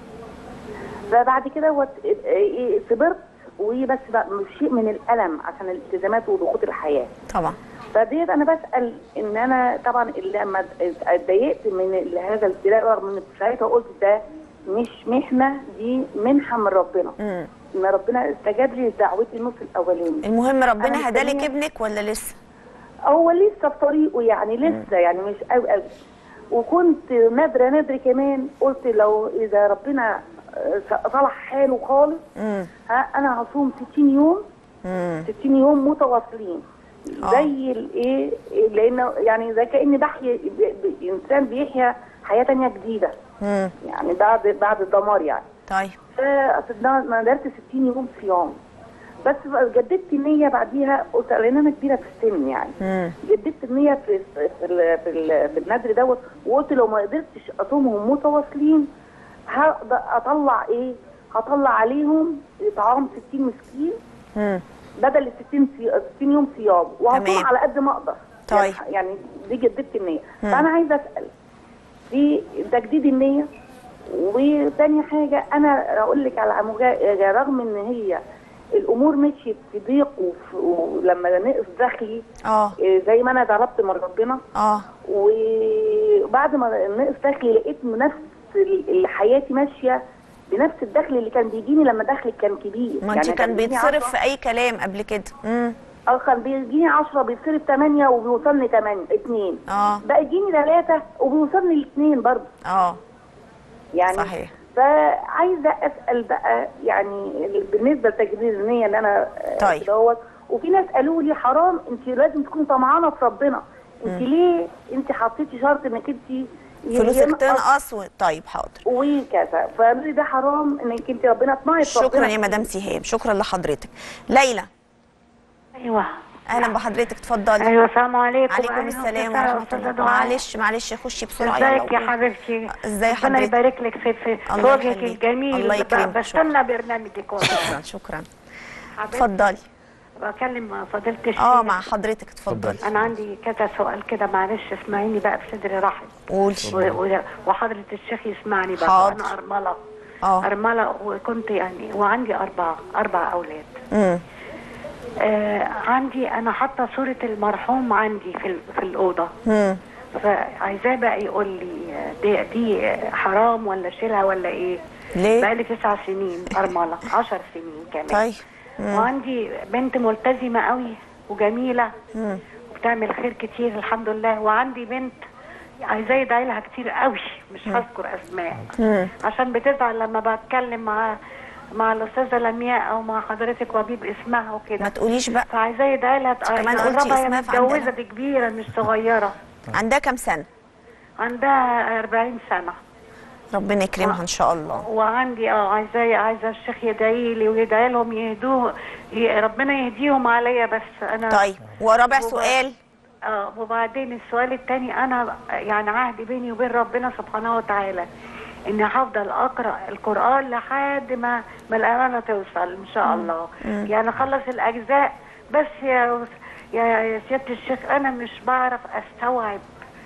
فبعد كده وت... إيه- صبرت وبس بقى مش شيء من الالم عشان الالتزامات وضغوط الحياه طبعا فديت انا بسال ان انا طبعا لما اتضايقت من هذا الابتلاء رغم ان ساعتها قلت ده مش محنه دي منحه من ربنا مم. ان ربنا استجاب لي لدعوتي النص الاولاني المهم ربنا أنا هدالك مستنية. ابنك ولا لسه هو لسه في طريقه يعني لسه يعني مش قوي قوي وكنت نادره نادره كمان قلت لو اذا ربنا آه، صلح حاله خالص مم. ها انا هصوم 60 يوم مم. 60 يوم متواصلين آه. زي الايه لانه يعني زي كاني بحيا ب- ب- انسان بيحيا حياه تانية جديده مم. يعني بعد بعد الدمار يعني طيب فانا درت 60 يوم صيام بس بقى جددت النيه بعديها قلت لان انا كبيره في السن يعني مم. جددت النيه في في ال- في, ال- في النذر دوت وقلت لو ما قدرتش اصومهم متواصلين هقدر اطلع ايه؟ هطلع عليهم اطعام 60 مسكين مم. بدل ال 60 صي- 60 يوم صيام وهصوم تمام. على قد ما اقدر طيب. يعني, يعني دي جددت النيه فانا عايزه اسال في تجديد النيه وتاني حاجه انا اقول لك على مجا... رغم ان هي الامور مشيت في ضيق وف... ولما نقص دخلي اه إيه، زي ما انا ضربت من ربنا اه وبعد ما نقص دخلي لقيت نفس ال- اللي حياتي ماشيه بنفس الدخل اللي كان بيجيني لما دخلي كان كبير ما انت كان بيجيني بيتصرف 10 في اي كلام قبل كده مم. اه كان بيجيني 10 بيتصرف 8 وبيوصلني 8 2 اه بقى يجيني 3 وبيوصلني الاثنين برضه اه يعني صحيح. فعايزه اسال بقى يعني بالنسبه لتجديد النيه اللي انا آه، طيب. دوت وفي ناس قالوا لي حرام انت لازم تكوني طمعانه في ربنا انت ليه انت حطيتي شرط انك انت فلوسك ينقص تنقص و... طيب حاضر وكذا فقالوا لي ده حرام انك انت ربنا طمعت في شكرا ربنا. يا مدام سهام شكرا لحضرتك ليلى ايوه اهلا بحضرتك اتفضلي ايوه السلام عليكم عليكم أهلا السلام وسهلا ورحمه أستاذة الله دعاء. معلش معلش خشي بسرعه ازيك يا يلا. حبيبتي ازاي ربنا حضرتك؟ يبارك لك في في في الله وجهك يخليك. الجميل الله يكرمك. بستنى برنامجك والله شكرا شكرا حبيبتي، اتفضلي بكلم فضيلة الشيخ اه مع حضرتك اتفضلي انا عندي كذا سؤال كده معلش اسمعيني بقى بصدر رحب قولي و- و- وحضرة الشيخ يسمعني بقى حاضر. انا ارمله اه ارمله وكنت يعني وعندي اربعه اربع اولاد امم آه عندي انا حاطه صوره المرحوم عندي في ال- في الاوضه امم فعايزاه بقى يقول لي آه، دي دي حرام ولا شيلها ولا ايه ليه؟ بقى لي تسع سنين ارمله عشر سنين كمان طيب وعندي بنت ملتزمه قوي وجميله مم. وبتعمل خير كتير الحمد لله وعندي بنت عايزاه يدعي لها كتير قوي مش هذكر اسماء مم. عشان بتزعل لما بتكلم مع مع الاستاذه لمياء او مع حضرتك وبيب اسمها ما وكده تقوليش بقى فعايزاه يدعي لها كمان قلتي يقربها، هي اسمها في متجوزه عندنا. دي كبيره مش صغيره عندها كام سنه عندها 40 سنه ربنا يكرمها ان شاء الله وعندي اه عايزاه عايزه الشيخ يدعي لي ويدعي لهم يهدوه ي- ربنا يهديهم عليا بس انا طيب ورابع وب- سؤال اه وبعدين السؤال الثاني انا يعني عهدي بيني وبين ربنا سبحانه وتعالى اني هفضل اقرا القران لحد ما ما الامانه توصل ان شاء الله يعني اخلص الاجزاء بس يا يا يا سياده الشيخ انا مش بعرف استوعب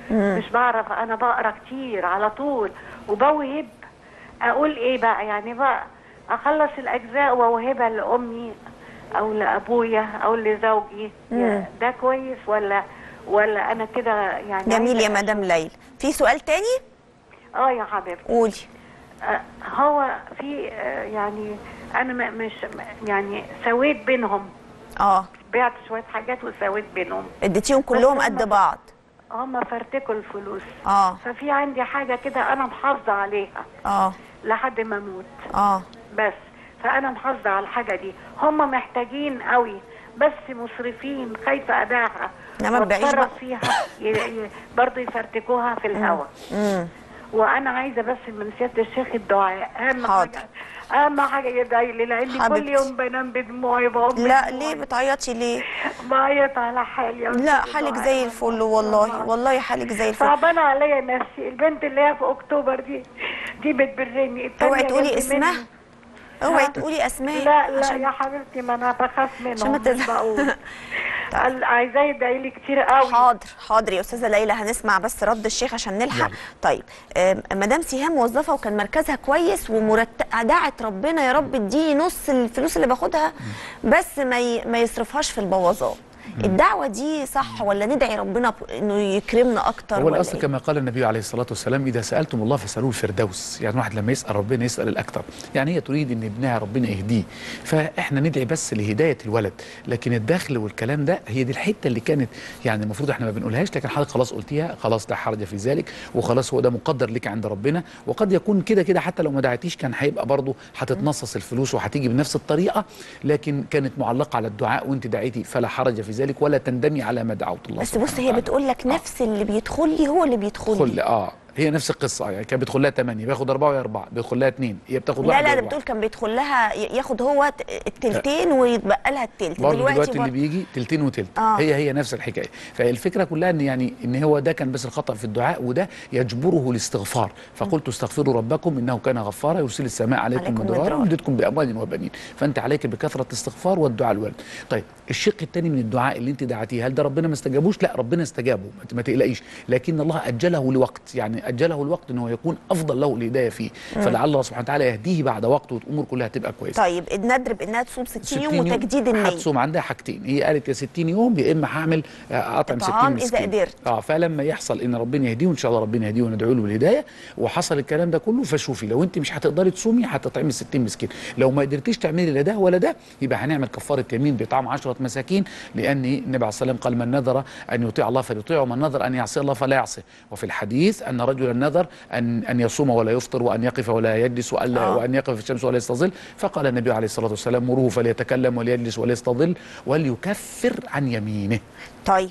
مش بعرف انا بقرا كتير على طول وبوهب اقول ايه بقى يعني بقى اخلص الاجزاء واوهبها لامي او لابويا او لزوجي مم. ده كويس ولا ولا انا كده يعني جميل يا عايزة مدام ليلى في سؤال تاني اه يا حبيبتي قولي آه، هو في آه، يعني انا م- مش م- يعني سويت بينهم اه بعت شويه حاجات وسويت بينهم اديتيهم كلهم بس قد هم- بعض هم فرتكوا الفلوس اه ففي عندي حاجه كده انا محافظه عليها اه لحد ما اموت اه بس فانا محافظه على الحاجه دي هم محتاجين قوي بس مصرفين خايفه ابيعها إنما تبيعيش واتصرف بقى. فيها ي- ي- برضه يفرتكوها في الهوا امم وانا عايزه بس من سياده الشيخ الدعاء اهم حاضر. حاجه اهم حاجه يدعي لي لاني كل حبيبتي. يوم بنام بدموعي بقوم لا بدموعي. ليه بتعيطي ليه بعيط على حالي يا لا أستاذ حالك دعاء. زي الفل والله والله حالك زي الفل صعبانه عليا نفسي البنت اللي هي في اكتوبر دي دي بتبرني التانية اوعي تقولي جنب اسمها مني. اوعي ها؟ تقولي اسماء لا لا عشان يا حبيبتي ما انا بخاف عشان ما منهم مش تزعل. بقول قال- عايزاه يدعي لي كتير قوي حاضر حاضر يا استاذه ليلى هنسمع بس رد الشيخ عشان نلحق يلا. طيب آم، مدام سهام موظفه وكان مركزها كويس ومرتب دعت ربنا يا رب اديني نص الفلوس اللي باخدها بس ما ي... ما يصرفهاش في البوظان الدعوه دي صح ولا ندعي ربنا ب- انه يكرمنا اكتر هو ولا الاصل إيه؟ كما قال النبي عليه الصلاه والسلام اذا سالتم الله فاسالوه الفردوس يعني واحد لما يسال ربنا يسال الاكثر يعني هي تريد ان ابنها ربنا يهديه فاحنا ندعي بس لهدايه الولد لكن الدخل والكلام ده هي دي الحته اللي كانت يعني المفروض احنا ما بنقولهاش لكن حضرتك خلاص قلتيها خلاص لا حرج في ذلك وخلاص هو ده مقدر لك عند ربنا وقد يكون كده كده حتى لو ما دعيتيش كان هيبقى برضه هتتنصص الفلوس وهتيجي بنفس الطريقه لكن كانت معلقه على الدعاء وانت دعيتي فلا حرج في ذلك ولا تندمي على ما دعوت الله بس سبحانه بص هي وتعالى. بتقول لك نفس اللي بيدخل لي هو اللي بيدخل خل لي اه هي نفس القصه يعني كان بيدخل لها 8 بياخد 4 وهي 4 بيدخل لها 2 هي بتاخد لا واحد لا وهي ده واحد. بتقول كان بيدخل لها ي- ياخد هو ت- التلتين ويتبقى لها التلت برضه دلوقتي, دلوقتي اللي برضه بيجي تلتين وتلت آه. هي هي نفس الحكايه فالفكره كلها ان يعني ان هو ده كان بس الخطا في الدعاء وده يجبره الاستغفار فقلت استغفروا ربكم انه كان غفارا يرسل السماء عليكم عليكم مدرارا مدرارا. ويمددكم باموال وبنين فانت عليك بكثره الاستغفار والدعاء الوالد طيب الشق الثاني من الدعاء اللي انت دعتيه هل ده ربنا ما استجابوش لا ربنا استجابه ما ت- ما تقلقيش لكن الله اجله لوقت يعني اجله الوقت انه يكون افضل له الهدايه فيه فلعل الله سبحانه وتعالى يهديه بعد وقت والامور كلها تبقى كويسه طيب الندر بانها تصوم 60 يوم 60 وتجديد النيه هتصوم عندها حاجتين هي قالت يا 60 يوم يا اما هعمل آه، اطعم 60 إطعام إذا مسكين قدرت. اه فلما يحصل ان ربنا يهديه وان شاء الله ربنا يهديه وندعو له بالهدايه وحصل الكلام ده كله فشوفي لو انت مش هتقدري تصومي هتطعمي 60 مسكين لو ما قدرتيش تعملي لا ده ولا ده يبقى هنعمل كفاره يمين باطعام 10 مساكين لان النبي عليه الصلاه والسلام قال من نذر ان يطيع الله فليطيعه ومن نذر ان يعصي الله فلا يعصي وفي الحديث ان رجلا نذر ان ان يصوم ولا يفطر وان يقف ولا يجلس وأن آه. وان يقف في الشمس ولا يستظل فقال النبي عليه الصلاه والسلام مروه فليتكلم وليجلس وليستظل وليكفر عن يمينه طيب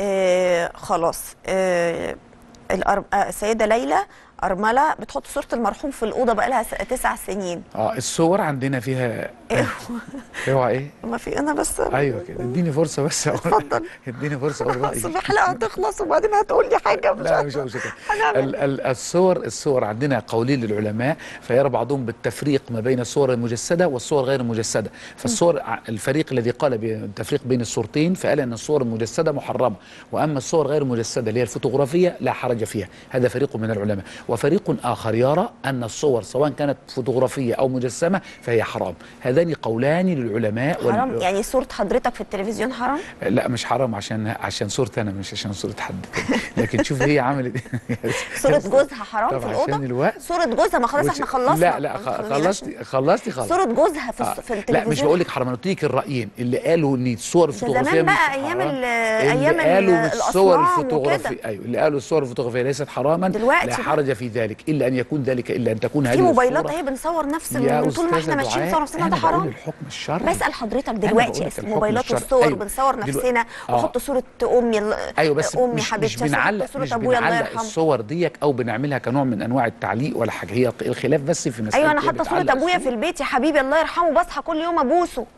آه خلاص آه الأر... آه السيده ليلى ارمله بتحط صوره المرحوم في الاوضه بقى لها تسع سنين اه الصور عندنا فيها إيه اوعى ايه ما في انا بس ايوه كده اديني فرصه بس اقول اتفضل. اديني فرصه اقول رايي اصل الحلقه هتخلص وبعدين هتقول لي حاجه مش لا مش عارفة. مش كده هنعمل ال- ال- الصور الصور عندنا قولين للعلماء فيرى بعضهم بالتفريق ما بين الصور المجسده والصور غير المجسده فالصور ع- الفريق الذي قال بالتفريق بين الصورتين فقال ان الصور المجسده محرمه واما الصور غير المجسده اللي هي الفوتوغرافيه لا حرج فيها هذا فريق من العلماء وفريق اخر يرى ان الصور سواء كانت فوتوغرافيه او مجسمه فهي حرام هذان قولان للعلماء وال- حرام يعني صوره حضرتك في التلفزيون حرام لا مش حرام عشان عشان صورتي انا مش عشان صوره حد تاني. لكن شوف هي عملت صوره جوزها حرام طب في عشان الاوضه الوقت صوره جوزها ما خلاص وش- احنا خلصنا لا لا خ- خلصتي خلصتي خلاص صوره جوزها في, آه. الس- في التلفزيون لا مش بقول لك حرام انا قلت لك الرايين اللي قالوا ان الصور الفوتوغرافيه زمان مش بقى أيام حرام. ال- اللي أيام ال- قالوا الصور الأصنام الفوتوغرافيه وكده. ايوه اللي قالوا الصور الفوتوغرافيه ليست حراما دلوقتي لا بقى. حرج في ذلك الا ان يكون ذلك الا ان تكون في هذه موبايلات الصورة اهي بنصور نفس يا من طول ما أستاذة احنا ماشيين دعاء، نصور نفسنا ده أنا بقول حرام الحكم الشرعي بسال حضرتك أنا دلوقتي بقول لك اسم الحكم موبايلات الشرعي. والصور أيوة. بنصور دلوقتي- نفسنا آه. ونحط صوره امي ال- ايوه بس امي مش, مش حبيبتي بنعلق صوره مش ابويا الله بنعلق يرحمه الصور ديك او بنعملها كنوع من انواع التعليق ولا حاجه هي الخلاف بس في مساله ايوه انا هي حاطه صوره بتعلق ابويا الصور. في البيت يا حبيبي الله يرحمه بصحى كل يوم ابوسه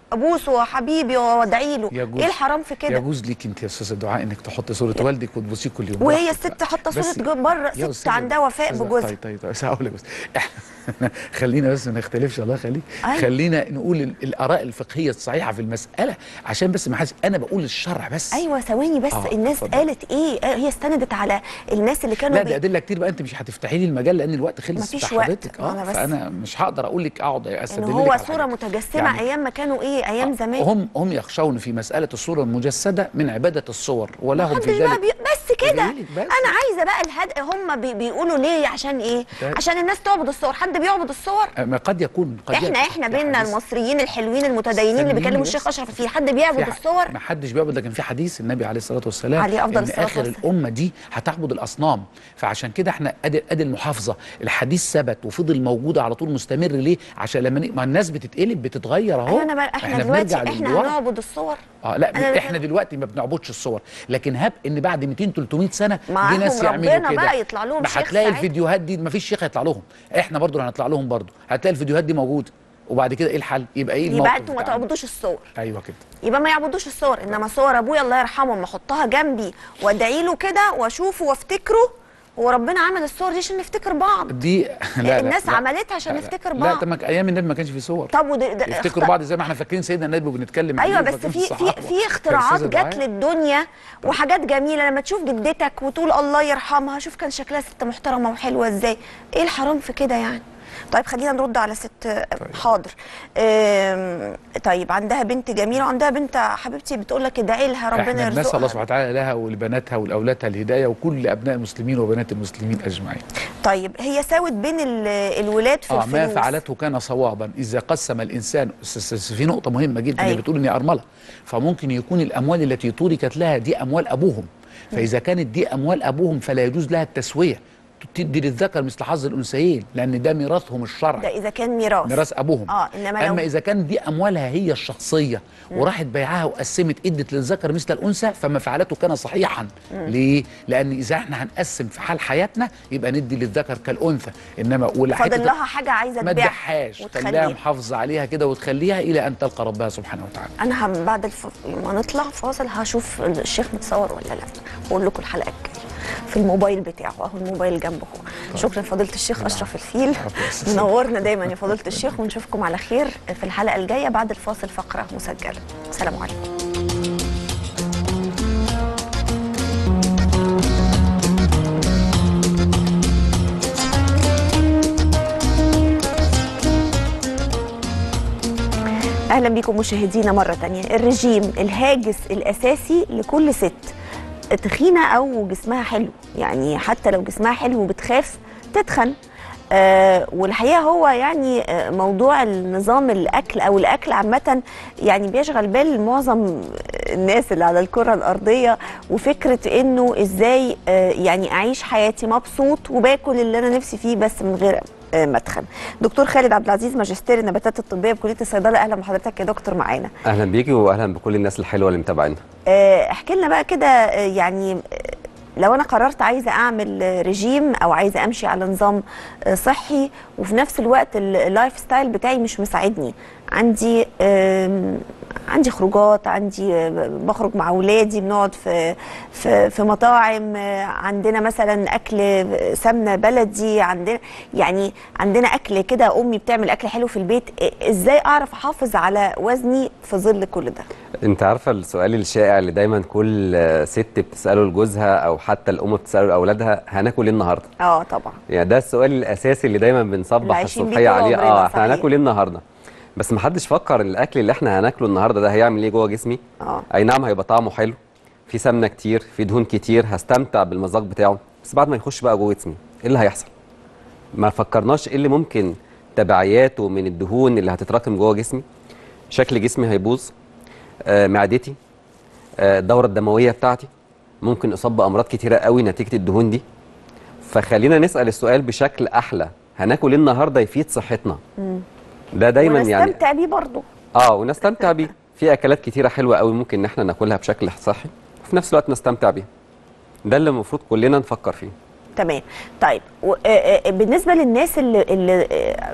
ابوسه وحبيبي وادعي له يجوز. ايه الحرام في كده يجوز ليك انت يا استاذ الدعاء انك تحط صوره والدك وتبوسيه كل يوم وهي براحتك الست حاطه بس- صوره جو- بره يا ست أستاذة- عندها وفاء أستاذة- بجوزها طيب طيب طيب بس هقول لك بس احنا خلينا بس ما نختلفش الله يخليك أيوة. خلينا نقول ال- الاراء الفقهيه الصحيحه في المساله عشان بس ما حدش انا بقول الشرع بس ايوه ثواني بس آه، الناس اتفضل. قالت ايه آه، هي استندت على الناس اللي كانوا لا بي- دي ادله كتير بقى انت مش هتفتحي لي المجال لان الوقت خلص مفيش بتاع وقت. حضرتك ما أنا اه بس- فانا مش هقدر اقول لك اقعد ان استدل هو لك على صوره حاجات. متجسمه يعني ايام ما كانوا ايه ايام زمان هم هم يخشون في مساله الصوره المجسده من عباده الصور ولهم محدش في بقى ذلك بي... بس كده جايلك بس. انا عايزه بقى الهد هم بي... بيقولوا ليه عشان ايه ده- عشان الناس تعبد الصور حد بيعبد الصور ما قد يكون قد احنا يكون. احنا في بينا حديث- المصريين الحلوين المتدينين اللي استنيني بيكلموا بس. الشيخ اشرف الفيل حد في بيعبد ح- الصور ما حدش بيعبد لكن في حديث النبي عليه الصلاه والسلام عليه أفضل ان الصلاة اخر والسلام. الامه دي هتعبد الاصنام فعشان كده احنا ادي ادي المحافظه الحديث ثبت وفضل موجود على طول مستمر ليه عشان لما ن- ما الناس بتتقلب بتتغير اهو ايوه انا بقى احنا, دلوقتي بنرجع احنا للورا. هنعبد الصور اه لا أنا- احنا دلوقتي ما بنعبدش الصور لكن هب ان بعد 200 300 سنه معاهم دي ناس يعملوا ربنا كده بقى يطلع لهم ما شيخ هتلاقي ساعتها. الفيديوهات دي ما فيش شيخ هيطلع لهم احنا برضو اللي هنطلع لهم برضو هتلاقي الفيديوهات دي موجوده وبعد كده ايه الحل يبقى ايه الموقف يبقى انتوا ما بتاعنا؟ تعبدوش الصور ايوه كده يبقى ما يعبدوش الصور انما صور ابويا الله يرحمه اما احطها جنبي وادعي له كده واشوفه وافتكره هو ربنا عمل الصور دي عشان نفتكر بعض دي لا لا الناس لا. عملتها عشان لا، لا. نفتكر لا بعض طب ما ايام النبي ما كانش في صور طب وده ده يفتكروا اخت- بعض زي ما احنا فاكرين سيدنا النبي وبنتكلم ايوه عليه بس وفاكرين في في الصحابة. في اختراعات أستاذة جت دعاء. للدنيا وحاجات جميله لما تشوف جدتك وتقول الله يرحمها شوف كان شكلها ست محترمه وحلوه ازاي ايه الحرام في كده يعني طيب خلينا نرد على ست حاضر أم، طيب عندها بنت جميله وعندها بنت حبيبتي بتقول لك ادعي لها ربنا احنا بنسال الله يرزقها سبحانه وتعالى لها ولبناتها ولاولادها الهدايه وكل ابناء المسلمين وبنات المسلمين اجمعين طيب هي ساوت بين ال- الولاد في اه الفلوس ما فعلته كان صوابا اذا قسم الانسان س- س- في نقطه مهمه جدا أيوة. أيوة. بتقول اني ارمله فممكن يكون الاموال التي تركت لها دي اموال ابوهم فاذا كانت دي اموال ابوهم فلا يجوز لها التسويه تدي للذكر مثل حظ الانثيين لان ده ميراثهم الشرعي ده اذا كان ميراث ميراث ابوهم اه انما لو اما اذا كان دي اموالها هي الشخصيه وراحت بيعها وقسمت ادت للذكر مثل الانثى فما فعلته كان صحيحا ليه لان اذا احنا هنقسم في حال حياتنا يبقى ندي للذكر كالانثى انما ولا فاضل حتة- لها حاجه عايزه ما تبيعها تبيعهاش خليها وتخليها محافظه عليها كده وتخليها الى ان تلقى ربها سبحانه وتعالى انا هم بعد الف... لما نطلع فاصل هشوف الشيخ متصور ولا لا واقول لكم الحلقه الجايه في الموبايل بتاعه اهو الموبايل جنبه اهو شكرا فضيله الشيخ اشرف الفيل منورنا دايما يا فضيله الشيخ ونشوفكم على خير في الحلقه الجايه بعد الفاصل فقره مسجله سلام عليكم اهلا بكم مشاهدينا مره تانية الرجيم الهاجس الاساسي لكل ست تخينه او جسمها حلو يعني حتى لو جسمها حلو وبتخاف تتخن آه والحقيقه هو يعني آه موضوع النظام الاكل او الاكل عامه يعني بيشغل بال معظم الناس اللي على الكره الارضيه وفكره انه ازاي آه يعني اعيش حياتي مبسوط وباكل اللي انا نفسي فيه بس من غير آه، مدخن دكتور خالد عبد العزيز ماجستير النباتات الطبيه بكليه الصيدله اهلا بحضرتك يا دكتور معانا اهلا بيكي واهلا بكل الناس الحلوه اللي متابعينا آه، احكي لنا بقى كده آه، يعني آه، لو انا قررت عايزه اعمل آه، رجيم او عايزه امشي على نظام آه، صحي وفي نفس الوقت ال- اللايف ستايل بتاعي مش مساعدني عندي آم، عندي خروجات عندي آه، بخرج مع اولادي بنقعد في في في مطاعم آه، عندنا مثلا اكل سمنه بلدي عندنا يعني عندنا اكل كده امي بتعمل اكل حلو في البيت آه، ازاي اعرف احافظ على وزني في ظل كل ده انت عارفه السؤال الشائع اللي دايما كل آه، ست بتساله لجوزها او حتى الام بتساله لاولادها هناكل ايه النهارده اه طبعا يعني ده السؤال الاساسي اللي دايما اللي بنصبح عايشين بيه الصبحيه طول عليه عمرنا، اه احنا صحيح. هناكل ايه النهارده بس محدش فكر ان الاكل اللي احنا هناكله النهارده ده هيعمل ايه جوه جسمي اه اي نعم هيبقى طعمه حلو في سمنه كتير في دهون كتير هستمتع بالمذاق بتاعه بس بعد ما يخش بقى جوه جسمي ايه اللي هيحصل ما فكرناش ايه اللي ممكن تبعياته من الدهون اللي هتتراكم جوه جسمي شكل جسمي هيبوظ آه معدتي آه الدوره الدمويه بتاعتي ممكن اصاب بامراض كتيره قوي نتيجه الدهون دي فخلينا نسال السؤال بشكل احلى هناكل ايه النهارده يفيد صحتنا ده دايما يعني ونستمتع بيه برضه اه ونستمتع بيه في اكلات كتيره حلوه قوي ممكن ان احنا ناكلها بشكل صحي وفي نفس الوقت نستمتع بيها ده اللي المفروض كلنا نفكر فيه تمام طيب و- آه، آه، بالنسبه للناس اللي, اللي آه،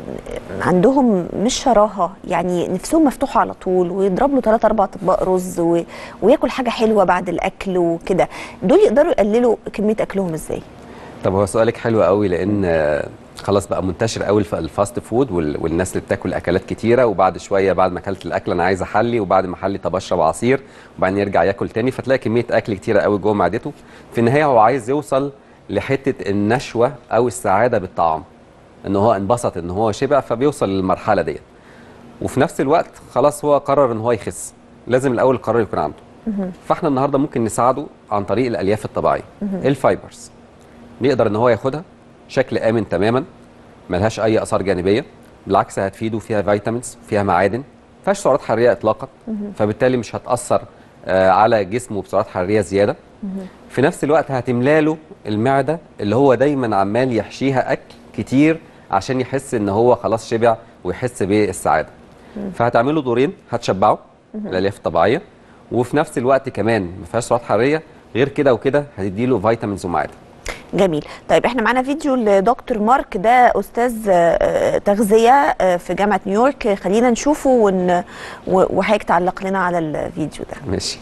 عندهم مش شراهه يعني نفسهم مفتوحه على طول ويضرب له 3 4 اطباق رز و... وياكل حاجه حلوه بعد الاكل وكده دول يقدروا يقللوا كميه اكلهم ازاي طب هو سؤالك حلو قوي لان آه، خلاص بقى منتشر قوي الف- الفاست فود وال- والناس اللي بتاكل اكلات كتيره وبعد شويه بعد ما اكلت الاكل انا عايز احلي وبعد ما احلي طب اشرب عصير وبعدين يرجع ياكل تاني فتلاقي كميه اكل كتيره قوي جوه معدته في النهايه هو عايز يوصل لحته النشوه او السعاده بالطعام ان هو انبسط ان هو شبع فبيوصل للمرحله ديت وفي نفس الوقت خلاص هو قرر ان هو يخس لازم الاول القرار يكون عنده فاحنا النهارده ممكن نساعده عن طريق الالياف الطبيعيه الفايبرز نقدر ان هو ياخدها شكل امن تماما ملهاش اي اثار جانبيه بالعكس هتفيده فيها فيتامينز فيها معادن ما فيهاش سعرات حراريه اطلاقا فبالتالي مش هتاثر آه، على جسمه بسعرات حراريه زياده في نفس الوقت هتملاله المعده اللي هو دايما عمال يحشيها اكل كتير عشان يحس ان هو خلاص شبع ويحس بالسعاده فهتعمله دورين هتشبعه الالياف الطبيعيه وفي نفس الوقت كمان ما فيهاش سعرات حراريه غير كده وكده هتديله فيتامينز ومعادن جميل طيب احنا معانا فيديو لدكتور مارك ده استاذ آه، تغذيه آه، في جامعه نيويورك خلينا نشوفه ون... و- وحضرتك تعلق لنا على الفيديو ده ماشي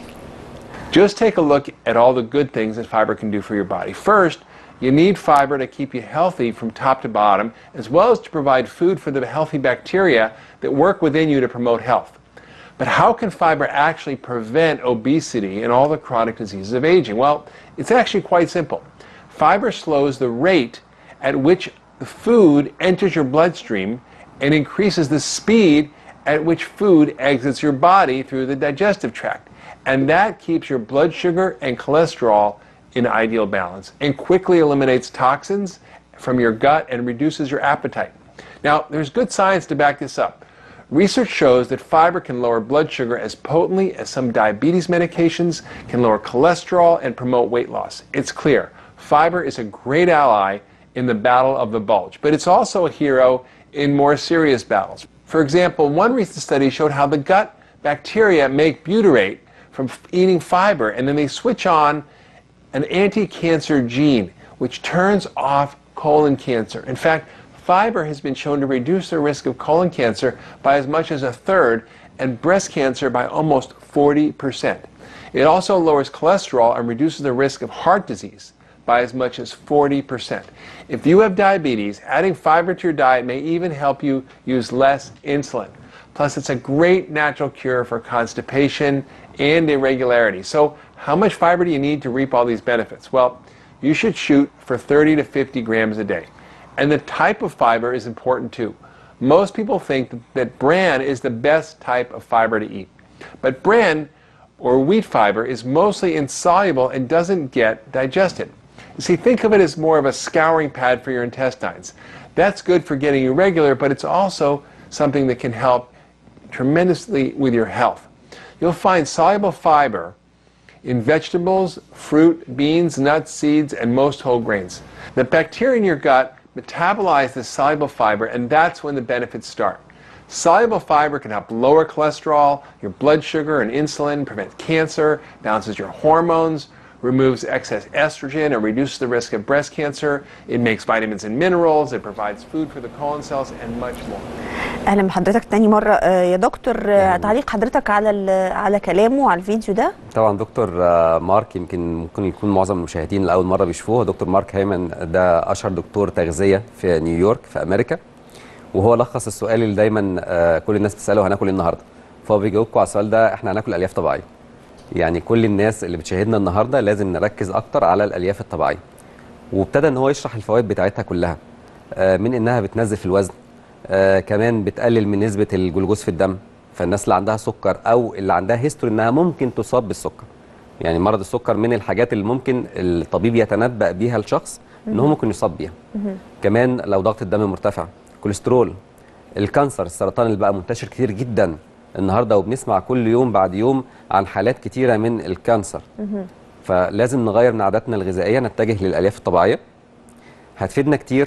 Just take a look at all the good things that fiber can do for your body. First, you need fiber to keep you healthy from top to bottom, as well as to provide food for the healthy bacteria that work within you to promote health. But how can fiber actually prevent obesity and all the chronic diseases of aging? Well, it's actually quite simple. Fiber slows the rate at which the food enters your bloodstream and increases the speed at which food exits your body through the digestive tract. And that keeps your blood sugar and cholesterol in ideal balance and quickly eliminates toxins from your gut and reduces your appetite. Now, there's good science to back this up. Research shows that fiber can lower blood sugar as potently as some diabetes medications, can lower cholesterol, and promote weight loss. It's clear fiber is a great ally in the battle of the bulge, but it's also a hero in more serious battles. For example, one recent study showed how the gut bacteria make butyrate from f- eating fiber, and then they switch on an anti-cancer gene which turns off colon cancer. In fact, fiber has been shown to reduce the risk of colon cancer by as much as a third and breast cancer by almost 40%. It also lowers cholesterol and reduces the risk of heart disease by as much as 40%. If you have diabetes, adding fiber to your diet may even help you use less insulin. Plus, it's a great natural cure for constipation and irregularity. So, how much fiber do you need to reap all these benefits? Well, you should shoot for 30 to 50 grams a day. And the type of fiber is important too. Most people think that, that bran is the best type of fiber to eat. But bran or wheat fiber is mostly insoluble and doesn't get digested. You see, think of it as more of a scouring pad for your intestines. That's good for getting you regular, but it's also something that can help tremendously with your health. You'll find soluble fiber in vegetables, fruit, beans, nuts, seeds, and most whole grains. The bacteria in your gut metabolize this soluble fiber, and that's when the benefits start. Soluble fiber can help lower cholesterol, your blood sugar and insulin, prevent cancer, balances your hormones, removes excess estrogen and reduces the risk of breast cancer. It makes vitamins and minerals. It provides food for the colon cells and much more. اهلا بحضرتك تاني مره آه، يا دكتور آه، تعليق حضرتك على ال- على كلامه على الفيديو ده طبعا دكتور آه، مارك يمكن ممكن يكون معظم المشاهدين لاول مره بيشوفوه دكتور مارك هيمن ده اشهر دكتور تغذيه في نيويورك في امريكا وهو لخص السؤال اللي دايما آه، كل الناس بتساله هناكل ايه النهارده فهو بيجاوبكم على السؤال ده احنا هناكل الياف طبيعيه يعني كل الناس اللي بتشاهدنا النهارده لازم نركز اكتر على الالياف الطبيعيه وابتدى ان هو يشرح الفوائد بتاعتها كلها آه، من انها بتنزل الوزن آه، كمان بتقلل من نسبه الجلوكوز في الدم فالناس اللي عندها سكر او اللي عندها هيستوري انها ممكن تصاب بالسكر يعني مرض السكر من الحاجات اللي ممكن الطبيب يتنبأ بيها الشخص ان هو ممكن يصاب بيها كمان لو ضغط الدم مرتفع كوليسترول الكانسر السرطان اللي بقى منتشر كتير جدا النهارده وبنسمع كل يوم بعد يوم عن حالات كتيره من الكانسر فلازم نغير من عاداتنا الغذائيه نتجه للالياف الطبيعيه هتفيدنا كتير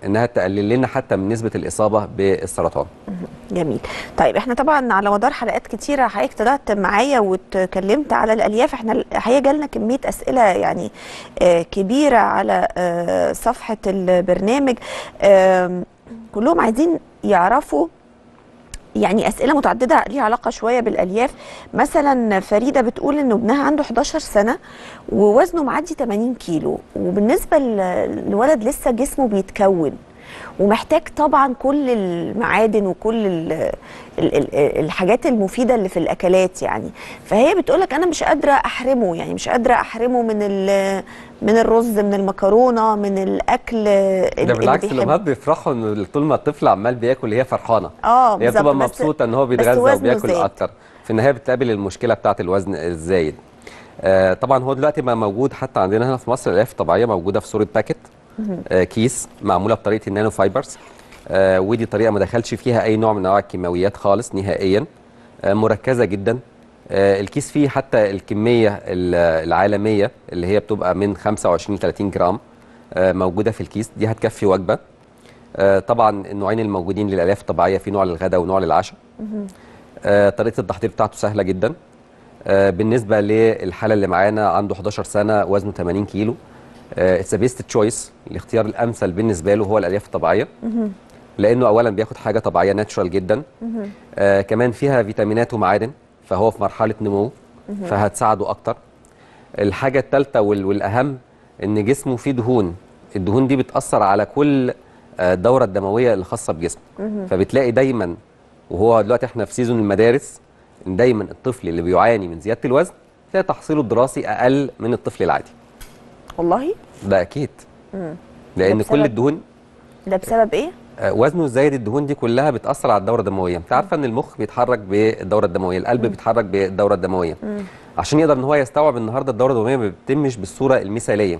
انها تقلل لنا حتى من نسبه الاصابه بالسرطان جميل طيب احنا طبعا على مدار حلقات كتيره حضرتك طلعت معايا واتكلمت على الالياف احنا الحقيقه جالنا كميه اسئله يعني آه، كبيره على آه، صفحه البرنامج آم، كلهم عايزين يعرفوا يعني اسئله متعدده ليها علاقه شويه بالالياف مثلا فريده بتقول ان ابنها عنده 11 سنه ووزنه معدي 80 كيلو وبالنسبه ل- لولد لسه جسمه بيتكون ومحتاج طبعا كل المعادن وكل ال ال ال الحاجات المفيده اللي في الاكلات يعني فهي بتقولك انا مش قادره احرمه يعني مش قادره احرمه من ال- من الرز من المكرونه من الاكل ال- ده اللي بالعكس بيحبه. الامهات بيفرحوا ان طول ما الطفل عمال بياكل هي فرحانه اه هي بالظبط بتبقى بس- مبسوطه ان هو بس بيتغذى وزنه وبياكل زاد. اكتر في النهايه بتقابل المشكله بتاعه الوزن الزايد آه طبعا هو دلوقتي بقى موجود حتى عندنا هنا في مصر الالياف الطبيعيه موجوده في صوره باكت آه كيس معموله بطريقه النانو فايبرز آه ودي طريقه ما دخلش فيها اي نوع من انواع الكيماويات خالص نهائيا آه مركزه جدا آه الكيس فيه حتى الكميه ال- العالميه اللي هي بتبقى من 25 ل 30 جرام آه موجوده في الكيس دي هتكفي وجبه آه طبعا النوعين الموجودين للالياف الطبيعيه في نوع للغداء ونوع للعشاء آه، طريقه التحضير بتاعته سهله جدا آه، بالنسبه للحاله اللي معانا عنده 11 سنه وزنه 80 كيلو اتس بيست تشويس الاختيار الامثل بالنسبه له هو الالياف الطبيعيه لانه اولا بياخد حاجه طبيعيه ناتشرال جدا آه كمان فيها فيتامينات ومعادن فهو في مرحله نمو فهتساعده اكتر الحاجه الثالثه والاهم ان جسمه فيه دهون الدهون دي بتاثر على كل آه، الدوره الدمويه اللي خاصه بجسمه فبتلاقي دايما وهو دلوقتي احنا في سيزون المدارس ان دايما الطفل اللي بيعاني من زياده الوزن تلاقي تحصيله الدراسي اقل من الطفل العادي والله ده اكيد ده لان بسبب- كل الدهون ده بسبب ايه آه، وزنه الزايد الدهون دي كلها بتاثر على الدوره الدمويه انت عارفه ان المخ بيتحرك بالدوره الدمويه القلب بيتحرك بالدوره الدمويه عشان يقدر ان هو يستوعب النهارده الدوره الدمويه ما بتتمش بالصوره المثاليه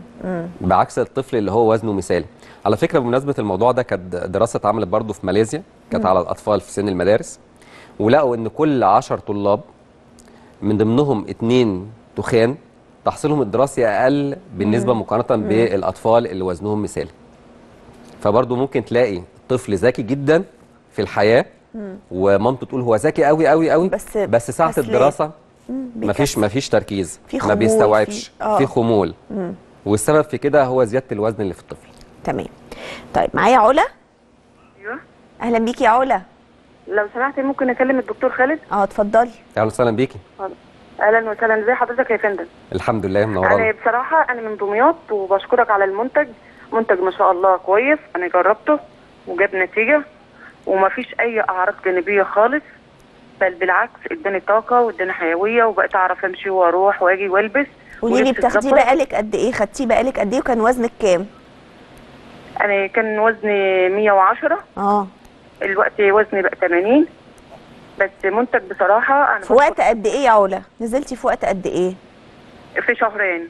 بعكس الطفل اللي هو وزنه مثالي على فكره بمناسبه الموضوع ده كانت دراسه اتعملت برضه في ماليزيا كانت على الاطفال في سن المدارس ولقوا ان كل 10 طلاب من ضمنهم اتنين تخان تحصيلهم الدراسي اقل بالنسبه مقارنه بالاطفال اللي وزنهم مثالي فبرضه ممكن تلاقي طفل ذكي جدا في الحياه ومامته تقول هو ذكي قوي قوي قوي بس بس ساعه كسلان. الدراسه مم، مفيش بيكسل. مفيش تركيز في ما خمول، بيستوعبش في- آه. في خمول والسبب في كده هو زياده الوزن اللي في الطفل تمام طيب معايا علا ايوه اهلا بيكي يا علا لو سمحتي ممكن اكلم الدكتور خالد اه اتفضلي اهلا وسهلا بيكي اهلا وسهلا ازي حضرتك يا فندم الحمد لله انا منورانا بصراحه انا من دمياط وبشكرك على المنتج منتج ما شاء الله كويس انا جربته وجاب نتيجه ومفيش اي اعراض جانبيه خالص بل بالعكس اداني طاقه واداني حيويه وبقيت اعرف امشي واروح واجي والبس قولي لي ولبس بتاخديه اتظبط. بقالك قد ايه خدتيه بقالك قد ايه وكان وزنك كام انا كان وزني 110 اه الوقت وزني بقى 80 بس منتج بصراحه انا في وقت قد ايه يا علا نزلتي في وقت قد ايه بشكر- في شهرين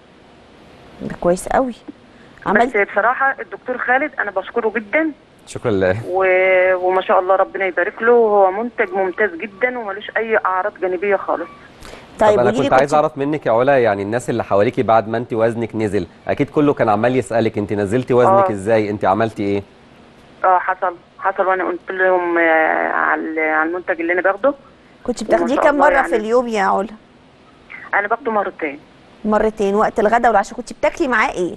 ده كويس قوي بس عملت بصراحه الدكتور خالد انا بشكره جدا شكرا لله و... وما شاء الله ربنا يبارك له هو منتج ممتاز جدا وملوش اي اعراض جانبيه خالص طيب طب انا قولي لي كنت عايز كنت اعرف منك يا علا يعني الناس اللي حواليكي بعد ما انت وزنك نزل اكيد كله كان عمال يسالك انت نزلتي وزنك آه. ازاي انت عملتي ايه اه حصل حصل وانا قلت لهم آه، على على المنتج اللي انا باخده كنت وما بتاخديه شاء كام الله مره يعني. في اليوم يا علا انا باخده مرتين مرتين وقت الغداء والعشاء كنت بتاكلي معاه ايه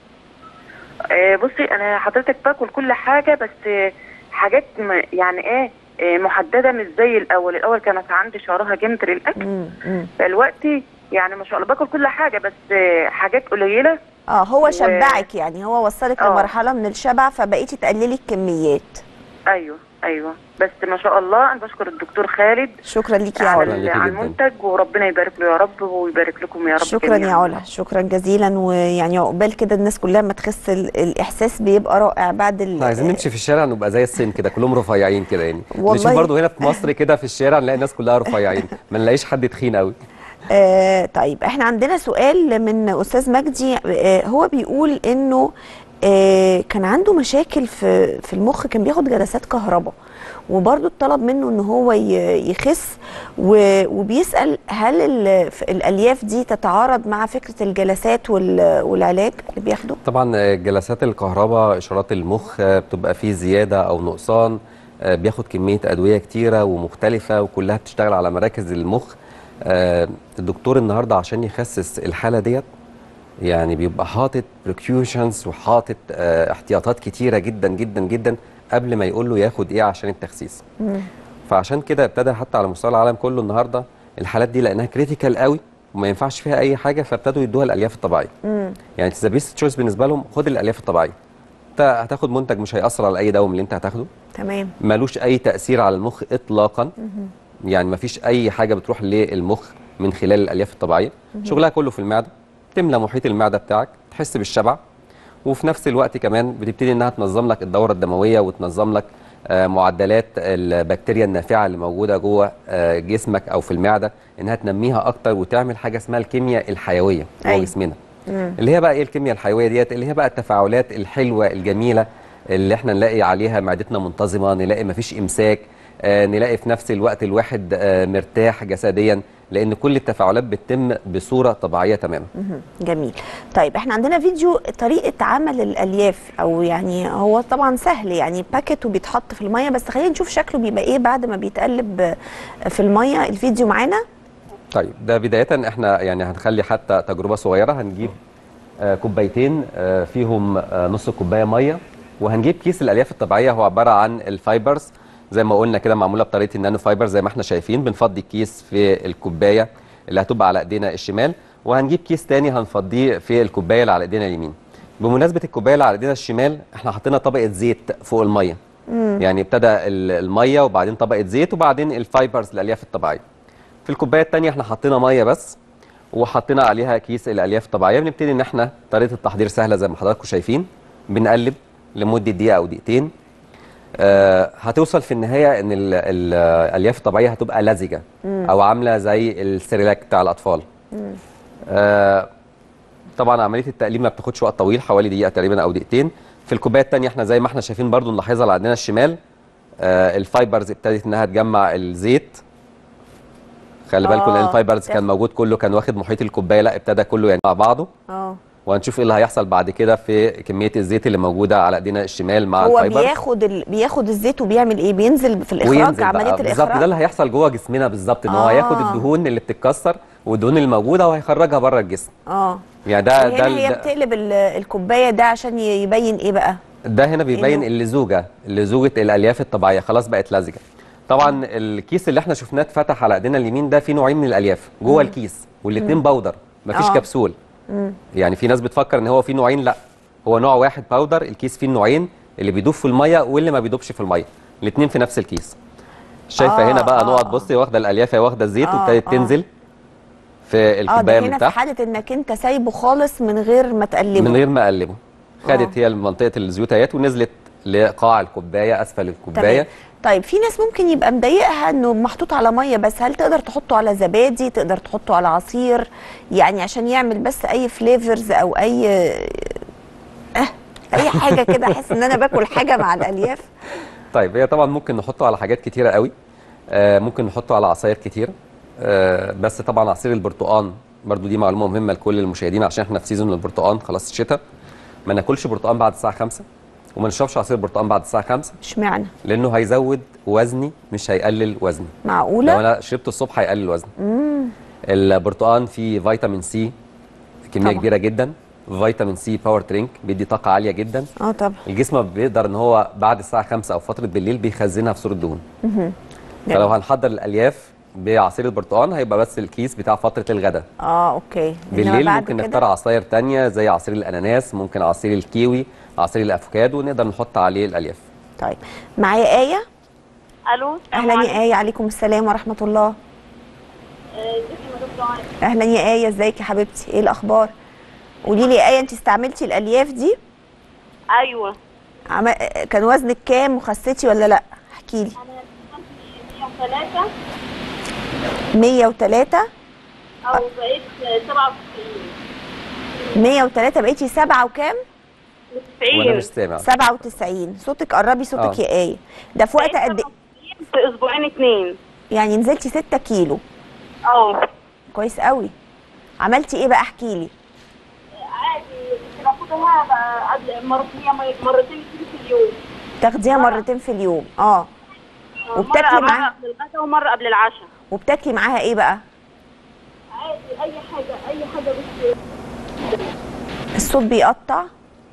آه، بصي انا حضرتك باكل كل حاجه بس آه، حاجات م- يعني ايه آه، محدده مش زي الاول الاول كانت عندي شراهه جامد للاكل مم. مم. فالوقتي يعني ما شاء الله باكل كل حاجه بس آه، حاجات قليله اه هو و- شبعك يعني هو وصلك آه. لمرحله من الشبع فبقيتي تقللي الكميات ايوه ايوه بس ما شاء الله انا بشكر الدكتور خالد شكرا ليكي يا على, علا شكراً ال- ليكي على جداً. المنتج وربنا يبارك له يا رب ويبارك لكم يا رب شكرا يا جميعاً. علا شكرا جزيلا ويعني عقبال كده الناس كلها ما تخس ال- الاحساس بيبقى رائع بعد ال احنا عايزين نمشي في الشارع نبقى زي الصين كده كلهم رفيعين كده يعني والله. نشوف برضه هنا في مصر كده في الشارع نلاقي الناس كلها رفيعين ما نلاقيش حد تخين قوي آه طيب احنا عندنا سؤال من استاذ مجدي آه هو بيقول انه آه كان عنده مشاكل في في المخ كان بياخد جلسات كهرباء وبرده اتطلب منه ان هو ي- يخس و- وبيسال هل ال- ف- الالياف دي تتعارض مع فكره الجلسات وال- والعلاج اللي بياخده طبعا آه، جلسات الكهرباء اشارات المخ آه، بتبقى فيه زياده او نقصان آه، بياخد كميه ادويه كتيره ومختلفه وكلها بتشتغل على مراكز المخ آه، الدكتور النهارده عشان يخسس الحاله ديت يعني بيبقى حاطط بريكيوشنز وحاطط آه، احتياطات كتيره جدا جدا جدا قبل ما يقول له ياخد ايه عشان التخسيس فعشان كده ابتدى حتى على مستوى العالم كله النهارده الحالات دي لانها كريتيكال قوي وما ينفعش فيها اي حاجه فابتدوا يدوها الالياف الطبيعيه يعني ذا بيست تشويس بالنسبه لهم خد الالياف الطبيعيه انت هتاخد منتج مش هياثر على اي دواء من اللي انت هتاخده تمام ملوش اي تاثير على المخ اطلاقا يعني مفيش اي حاجه بتروح للمخ من خلال الالياف الطبيعيه شغلها كله في المعده تملى محيط المعده بتاعك تحس بالشبع وفي نفس الوقت كمان بتبتدي انها تنظم لك الدوره الدمويه وتنظم لك آه، معدلات البكتيريا النافعه اللي موجوده جوه آه، جسمك او في المعده انها تنميها اكتر وتعمل حاجه اسمها الكيمياء الحيويه جوه أيوة. جسمنا اللي هي بقى ايه الكيمياء الحيويه ديت اللي هي بقى التفاعلات الحلوه الجميله اللي احنا نلاقي عليها معدتنا منتظمه نلاقي مفيش امساك آه نلاقي في نفس الوقت الواحد آه مرتاح جسديا لان كل التفاعلات بتتم بصوره طبيعيه تماما مهم. جميل طيب احنا عندنا فيديو طريقه عمل الالياف او يعني هو طبعا سهل يعني باكت وبيتحط في الميه بس خلينا نشوف شكله بيبقى ايه بعد ما بيتقلب في الميه الفيديو معانا طيب ده بدايه احنا يعني هنخلي حتى تجربه صغيره هنجيب آه كوبايتين آه فيهم آه نص كوبايه ميه وهنجيب كيس الالياف الطبيعيه هو عباره عن الفايبرز زي ما قلنا كده معموله بطريقه النانو فايبر زي ما احنا شايفين بنفضي الكيس في الكوبايه اللي هتبقى على ايدينا الشمال وهنجيب كيس تاني هنفضيه في الكوبايه اللي على ايدينا اليمين بمناسبه الكوبايه اللي على ايدينا الشمال احنا حطينا طبقه زيت فوق الميه يعني ابتدى ال- الميه وبعدين طبقه زيت وبعدين الفايبرز الالياف الطبيعيه في الكوبايه الثانيه احنا حطينا ميه بس وحطينا عليها كيس الالياف الطبيعيه بنبتدي ان احنا طريقه التحضير سهله زي ما حضراتكم شايفين بنقلب لمده دقيقه او دقيقتين آه هتوصل في النهايه ان ال- ال- الالياف الطبيعيه هتبقى لزجه او عامله زي السيريلاك بتاع الاطفال آه طبعا عمليه التقليب ما بتاخدش وقت طويل حوالي دقيقه تقريبا او دقيقتين في الكوبايه الثانيه احنا زي ما احنا شايفين برضو نلاحظها اللي عندنا الشمال آه الفايبرز ابتدت انها تجمع الزيت خلي بالكم لان آه، الفايبرز كان تاخد- موجود كله كان واخد محيط الكوبايه لا ابتدى كله يعني مع بعضه اه وهنشوف ايه اللي هيحصل بعد كده في كميه الزيت اللي موجوده على ايدينا الشمال مع هو الفايبرز بياخد ال... بياخد الزيت وبيعمل ايه بينزل في الاخراج وينزل عمليه بقى بالظبط ده الاخراج اللي هيحصل جوه جسمنا بالظبط ان هو آه. هياخد الدهون اللي بتتكسر والدهون اللي موجوده وهيخرجها بره الجسم اه يعني ده ده هنا هي ده, بتقلب ال- الكوبايه ده عشان ي- يبين ايه بقى ده هنا بيبين إنه- اللزوجه اللزوجه الالياف الطبيعيه خلاص بقت لزجه طبعا الكيس اللي احنا شفناه اتفتح على ايدينا اليمين ده فيه نوعين من الالياف جوه الكيس والاثنين باودر مفيش آه. كبسول يعني في ناس بتفكر ان هو فيه نوعين لا هو نوع واحد باودر الكيس فيه النوعين اللي بيدوب في الميه واللي ما بيدوبش في الميه الاثنين في نفس الكيس شايفه آه، هنا بقى آه، نقط آه. بصي واخده الالياف هي واخده الزيت آه، وابتدت آه. تنزل في اه الكوبايه ده من هنا في تحت حاله انك انت سايبه خالص من غير ما تقلبه من غير ما اقلبه خدت آه. هي منطقه الزيوتيات ونزلت لقاع الكوبايه اسفل الكوبايه تمام طيب في ناس ممكن يبقى مضايقها انه محطوط على ميه بس هل تقدر تحطه على زبادي تقدر تحطه على عصير يعني عشان يعمل بس اي فليفرز او اي اه اي حاجه كده احس ان انا باكل حاجه مع الالياف طيب هي طبعا ممكن نحطه على حاجات كتيره قوي آه ممكن نحطه على عصاير كتير آه بس طبعا عصير البرتقال برضو دي معلومه مهمه لكل المشاهدين عشان احنا في سيزون البرتقال خلاص الشتاء ما ناكلش برتقال بعد الساعه 5 وما نشربش عصير برتقال بعد الساعه 5 اشمعنى لانه هيزود وزني مش هيقلل وزني لو معقوله انا شربته الصبح هيقلل وزني البرتقال فيه فيتامين سي كميه طبعا. كبيره جدا فيتامين سي باور درينك بيدي طاقه عاليه جدا اه طبعا الجسم بيقدر ان هو بعد الساعه 5 او فتره بالليل بيخزنها في صوره دهون فلو هنحضر الالياف بعصير البرتقال هيبقى بس الكيس بتاع فتره الغداء اه اوكي إنما بالليل بعد ممكن كده- نختار عصاير تانية زي عصير الاناناس ممكن عصير الكيوي عصير الافوكادو نقدر نحط عليه الالياف طيب معايا ايه الو اهلا يا ايه عليكم السلام ورحمه الله اهلا يا ايه ازيك يا حبيبتي ايه الاخبار قولي لي يا ايه انت استعملتي الالياف دي ايوه عم... كان وزنك كام وخسيتي ولا لا احكي لي انا 103 103 او بقيت 97 103 بقيتي 7 وكام وانا مش سامع 97 صوتك قربي صوتك آه. يا ايه ده في وقت قد في اسبوعين اتنين يعني نزلتي 6 كيلو اه كويس قوي عملتي ايه بقى احكي لي عادي كنت باخدها بقى قبل مرتين مرتين في اليوم تاخديها مرتين في اليوم اه وبتاكلي مرة مرة معاها قبل الغداء ومرة قبل العشاء وبتاكلي معاها ايه بقى عادي اي حاجة اي حاجة بس الصوت بيقطع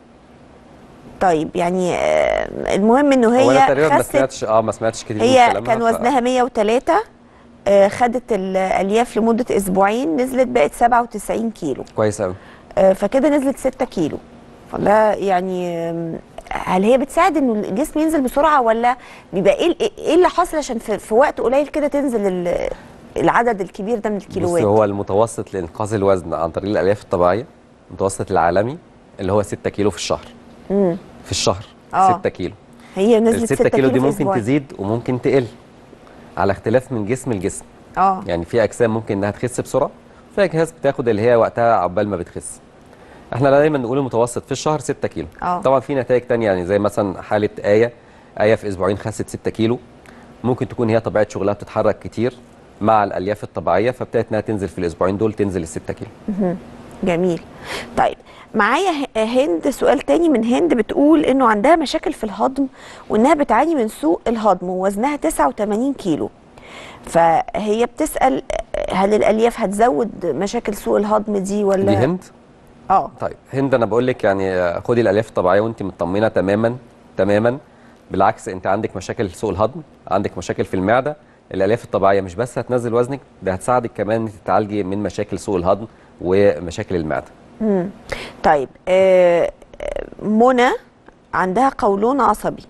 طيب يعني آه، المهم انه هو انا هي تقريبا ما خست سمعتش اه ما سمعتش كتير من هي كلامها، كان ف- وزنها 103 آه، خدت الالياف لمده اسبوعين نزلت بقت 97 كيلو كويس قوي آه، فكده نزلت 6 كيلو فده يعني آم، هل هي بتساعد انه الجسم ينزل بسرعه ولا بيبقى ايه ايه اللي حاصل عشان في, في وقت قليل كده تنزل ال- العدد الكبير ده من بص الكيلوات هو المتوسط لانقاذ الوزن عن طريق الالياف الطبيعيه المتوسط العالمي اللي هو 6 كيلو في الشهر مم. في الشهر آه. 6 كيلو هي ال نزلت 6 6 كيلو دي في ممكن أسبوعين. تزيد وممكن تقل على اختلاف من جسم لجسم اه يعني في اجسام ممكن انها تخس بسرعه في اجهزه بتاخد اللي هي وقتها عقبال ما بتخس احنا دايما نقول المتوسط في الشهر 6 كيلو آه. طبعا في نتائج تانية يعني زي مثلا حاله ايه ايه في اسبوعين خست 6 كيلو ممكن تكون هي طبيعه شغلها بتتحرك كتير مع الالياف الطبيعيه فابتدت انها تنزل في الاسبوعين دول تنزل ال 6 كيلو مهم. جميل طيب معايا ه- هند سؤال تاني من هند بتقول انه عندها مشاكل في الهضم وانها بتعاني من سوء الهضم ووزنها 89 كيلو فهي بتسأل هل الألياف هتزود مشاكل سوء الهضم دي ولا دي هند اه طيب هند انا بقول لك يعني آه، خدي الالياف الطبيعيه وانت مطمنه تماما تماما بالعكس انت عندك مشاكل سوء الهضم عندك مشاكل في المعده الالياف الطبيعيه مش بس هتنزل وزنك ده هتساعدك كمان انك تتعالجي من مشاكل سوء الهضم ومشاكل المعده مم. طيب آه، آه، منى عندها قولون عصبي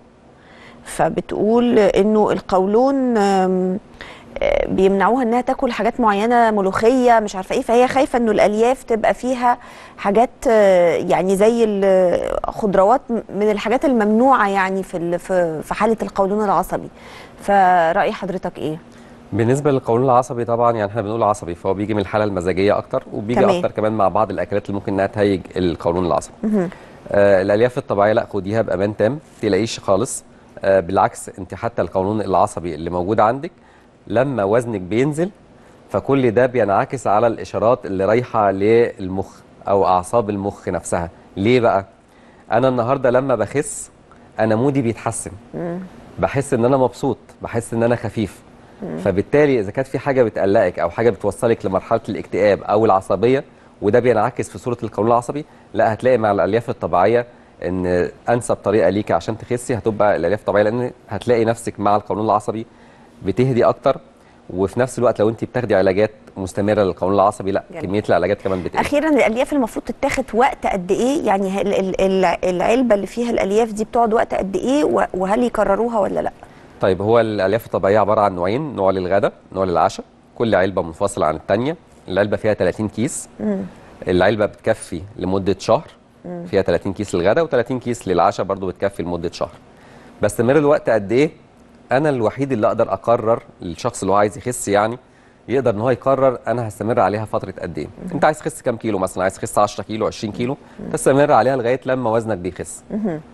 فبتقول انه القولون آم، آه، بيمنعوها انها تاكل حاجات معينه ملوخيه مش عارفه ايه فهي خايفه انه الالياف تبقى فيها حاجات آه، يعني زي الخضروات من الحاجات الممنوعه يعني في ال- في في حاله القولون العصبي فراي حضرتك ايه بالنسبه للقولون العصبي طبعا يعني احنا بنقول عصبي فهو بيجي من الحاله المزاجيه اكتر وبيجي تمام. اكتر كمان مع بعض الاكلات اللي ممكن انها تهيج القولون العصبي مهم. آه الالياف الطبيعيه لا خديها بامان تام تلاقيش خالص آه بالعكس انت حتى القولون العصبي اللي موجود عندك لما وزنك بينزل فكل ده بينعكس على الاشارات اللي رايحه للمخ او اعصاب المخ نفسها ليه بقى انا النهارده لما بخس انا مودي بيتحسن بحس ان انا مبسوط بحس ان انا خفيف فبالتالي اذا كانت في حاجه بتقلقك او حاجه بتوصلك لمرحله الاكتئاب او العصبيه وده بينعكس في صوره القولون العصبي لا هتلاقي مع الالياف الطبيعيه ان انسب طريقه ليكي عشان تخسي هتبقى الالياف الطبيعيه لان هتلاقي نفسك مع القولون العصبي بتهدي اكتر وفي نفس الوقت لو انت بتاخدي علاجات مستمره للقولون العصبي لا جميل. كميه العلاجات كمان بتقل اخيرا الالياف المفروض تتاخد وقت قد ايه يعني ال- ال- ال- العلبه اللي فيها الالياف دي بتقعد وقت قد ايه و- وهل يكرروها ولا لا طيب هو الالياف الطبيعيه عباره عن نوعين نوع للغداء نوع للعشاء كل علبه منفصله عن الثانيه العلبه فيها 30 كيس العلبه بتكفي لمده شهر فيها 30 كيس للغداء و30 كيس للعشاء برضو بتكفي لمده شهر بستمر الوقت قد ايه انا الوحيد اللي اقدر اقرر الشخص اللي هو عايز يخس يعني يقدر ان هو يقرر انا هستمر عليها فتره قد ايه انت عايز تخس كام كيلو مثلا عايز تخس 10 كيلو 20 كيلو تستمر عليها لغايه لما وزنك بيخس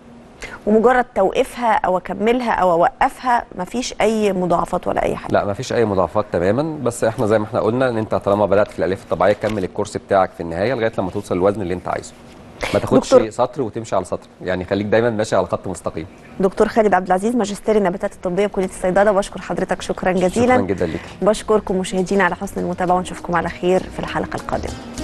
ومجرد توقيفها او اكملها او اوقفها مفيش اي مضاعفات ولا اي حاجه لا مفيش اي مضاعفات تماما بس احنا زي ما احنا قلنا ان انت طالما بدات في الالياف الطبيعيه كمل الكورس بتاعك في النهايه لغايه لما توصل للوزن اللي انت عايزه ما تاخدش دكتور- سطر وتمشي على سطر يعني خليك دايما ماشي على خط مستقيم دكتور خالد عبد العزيز ماجستير النباتات الطبيه بكليه الصيدله بشكر حضرتك شكرا جزيلا شكرا جدا ليك بشكركم مشاهدينا على حسن المتابعه ونشوفكم على خير في الحلقه القادمه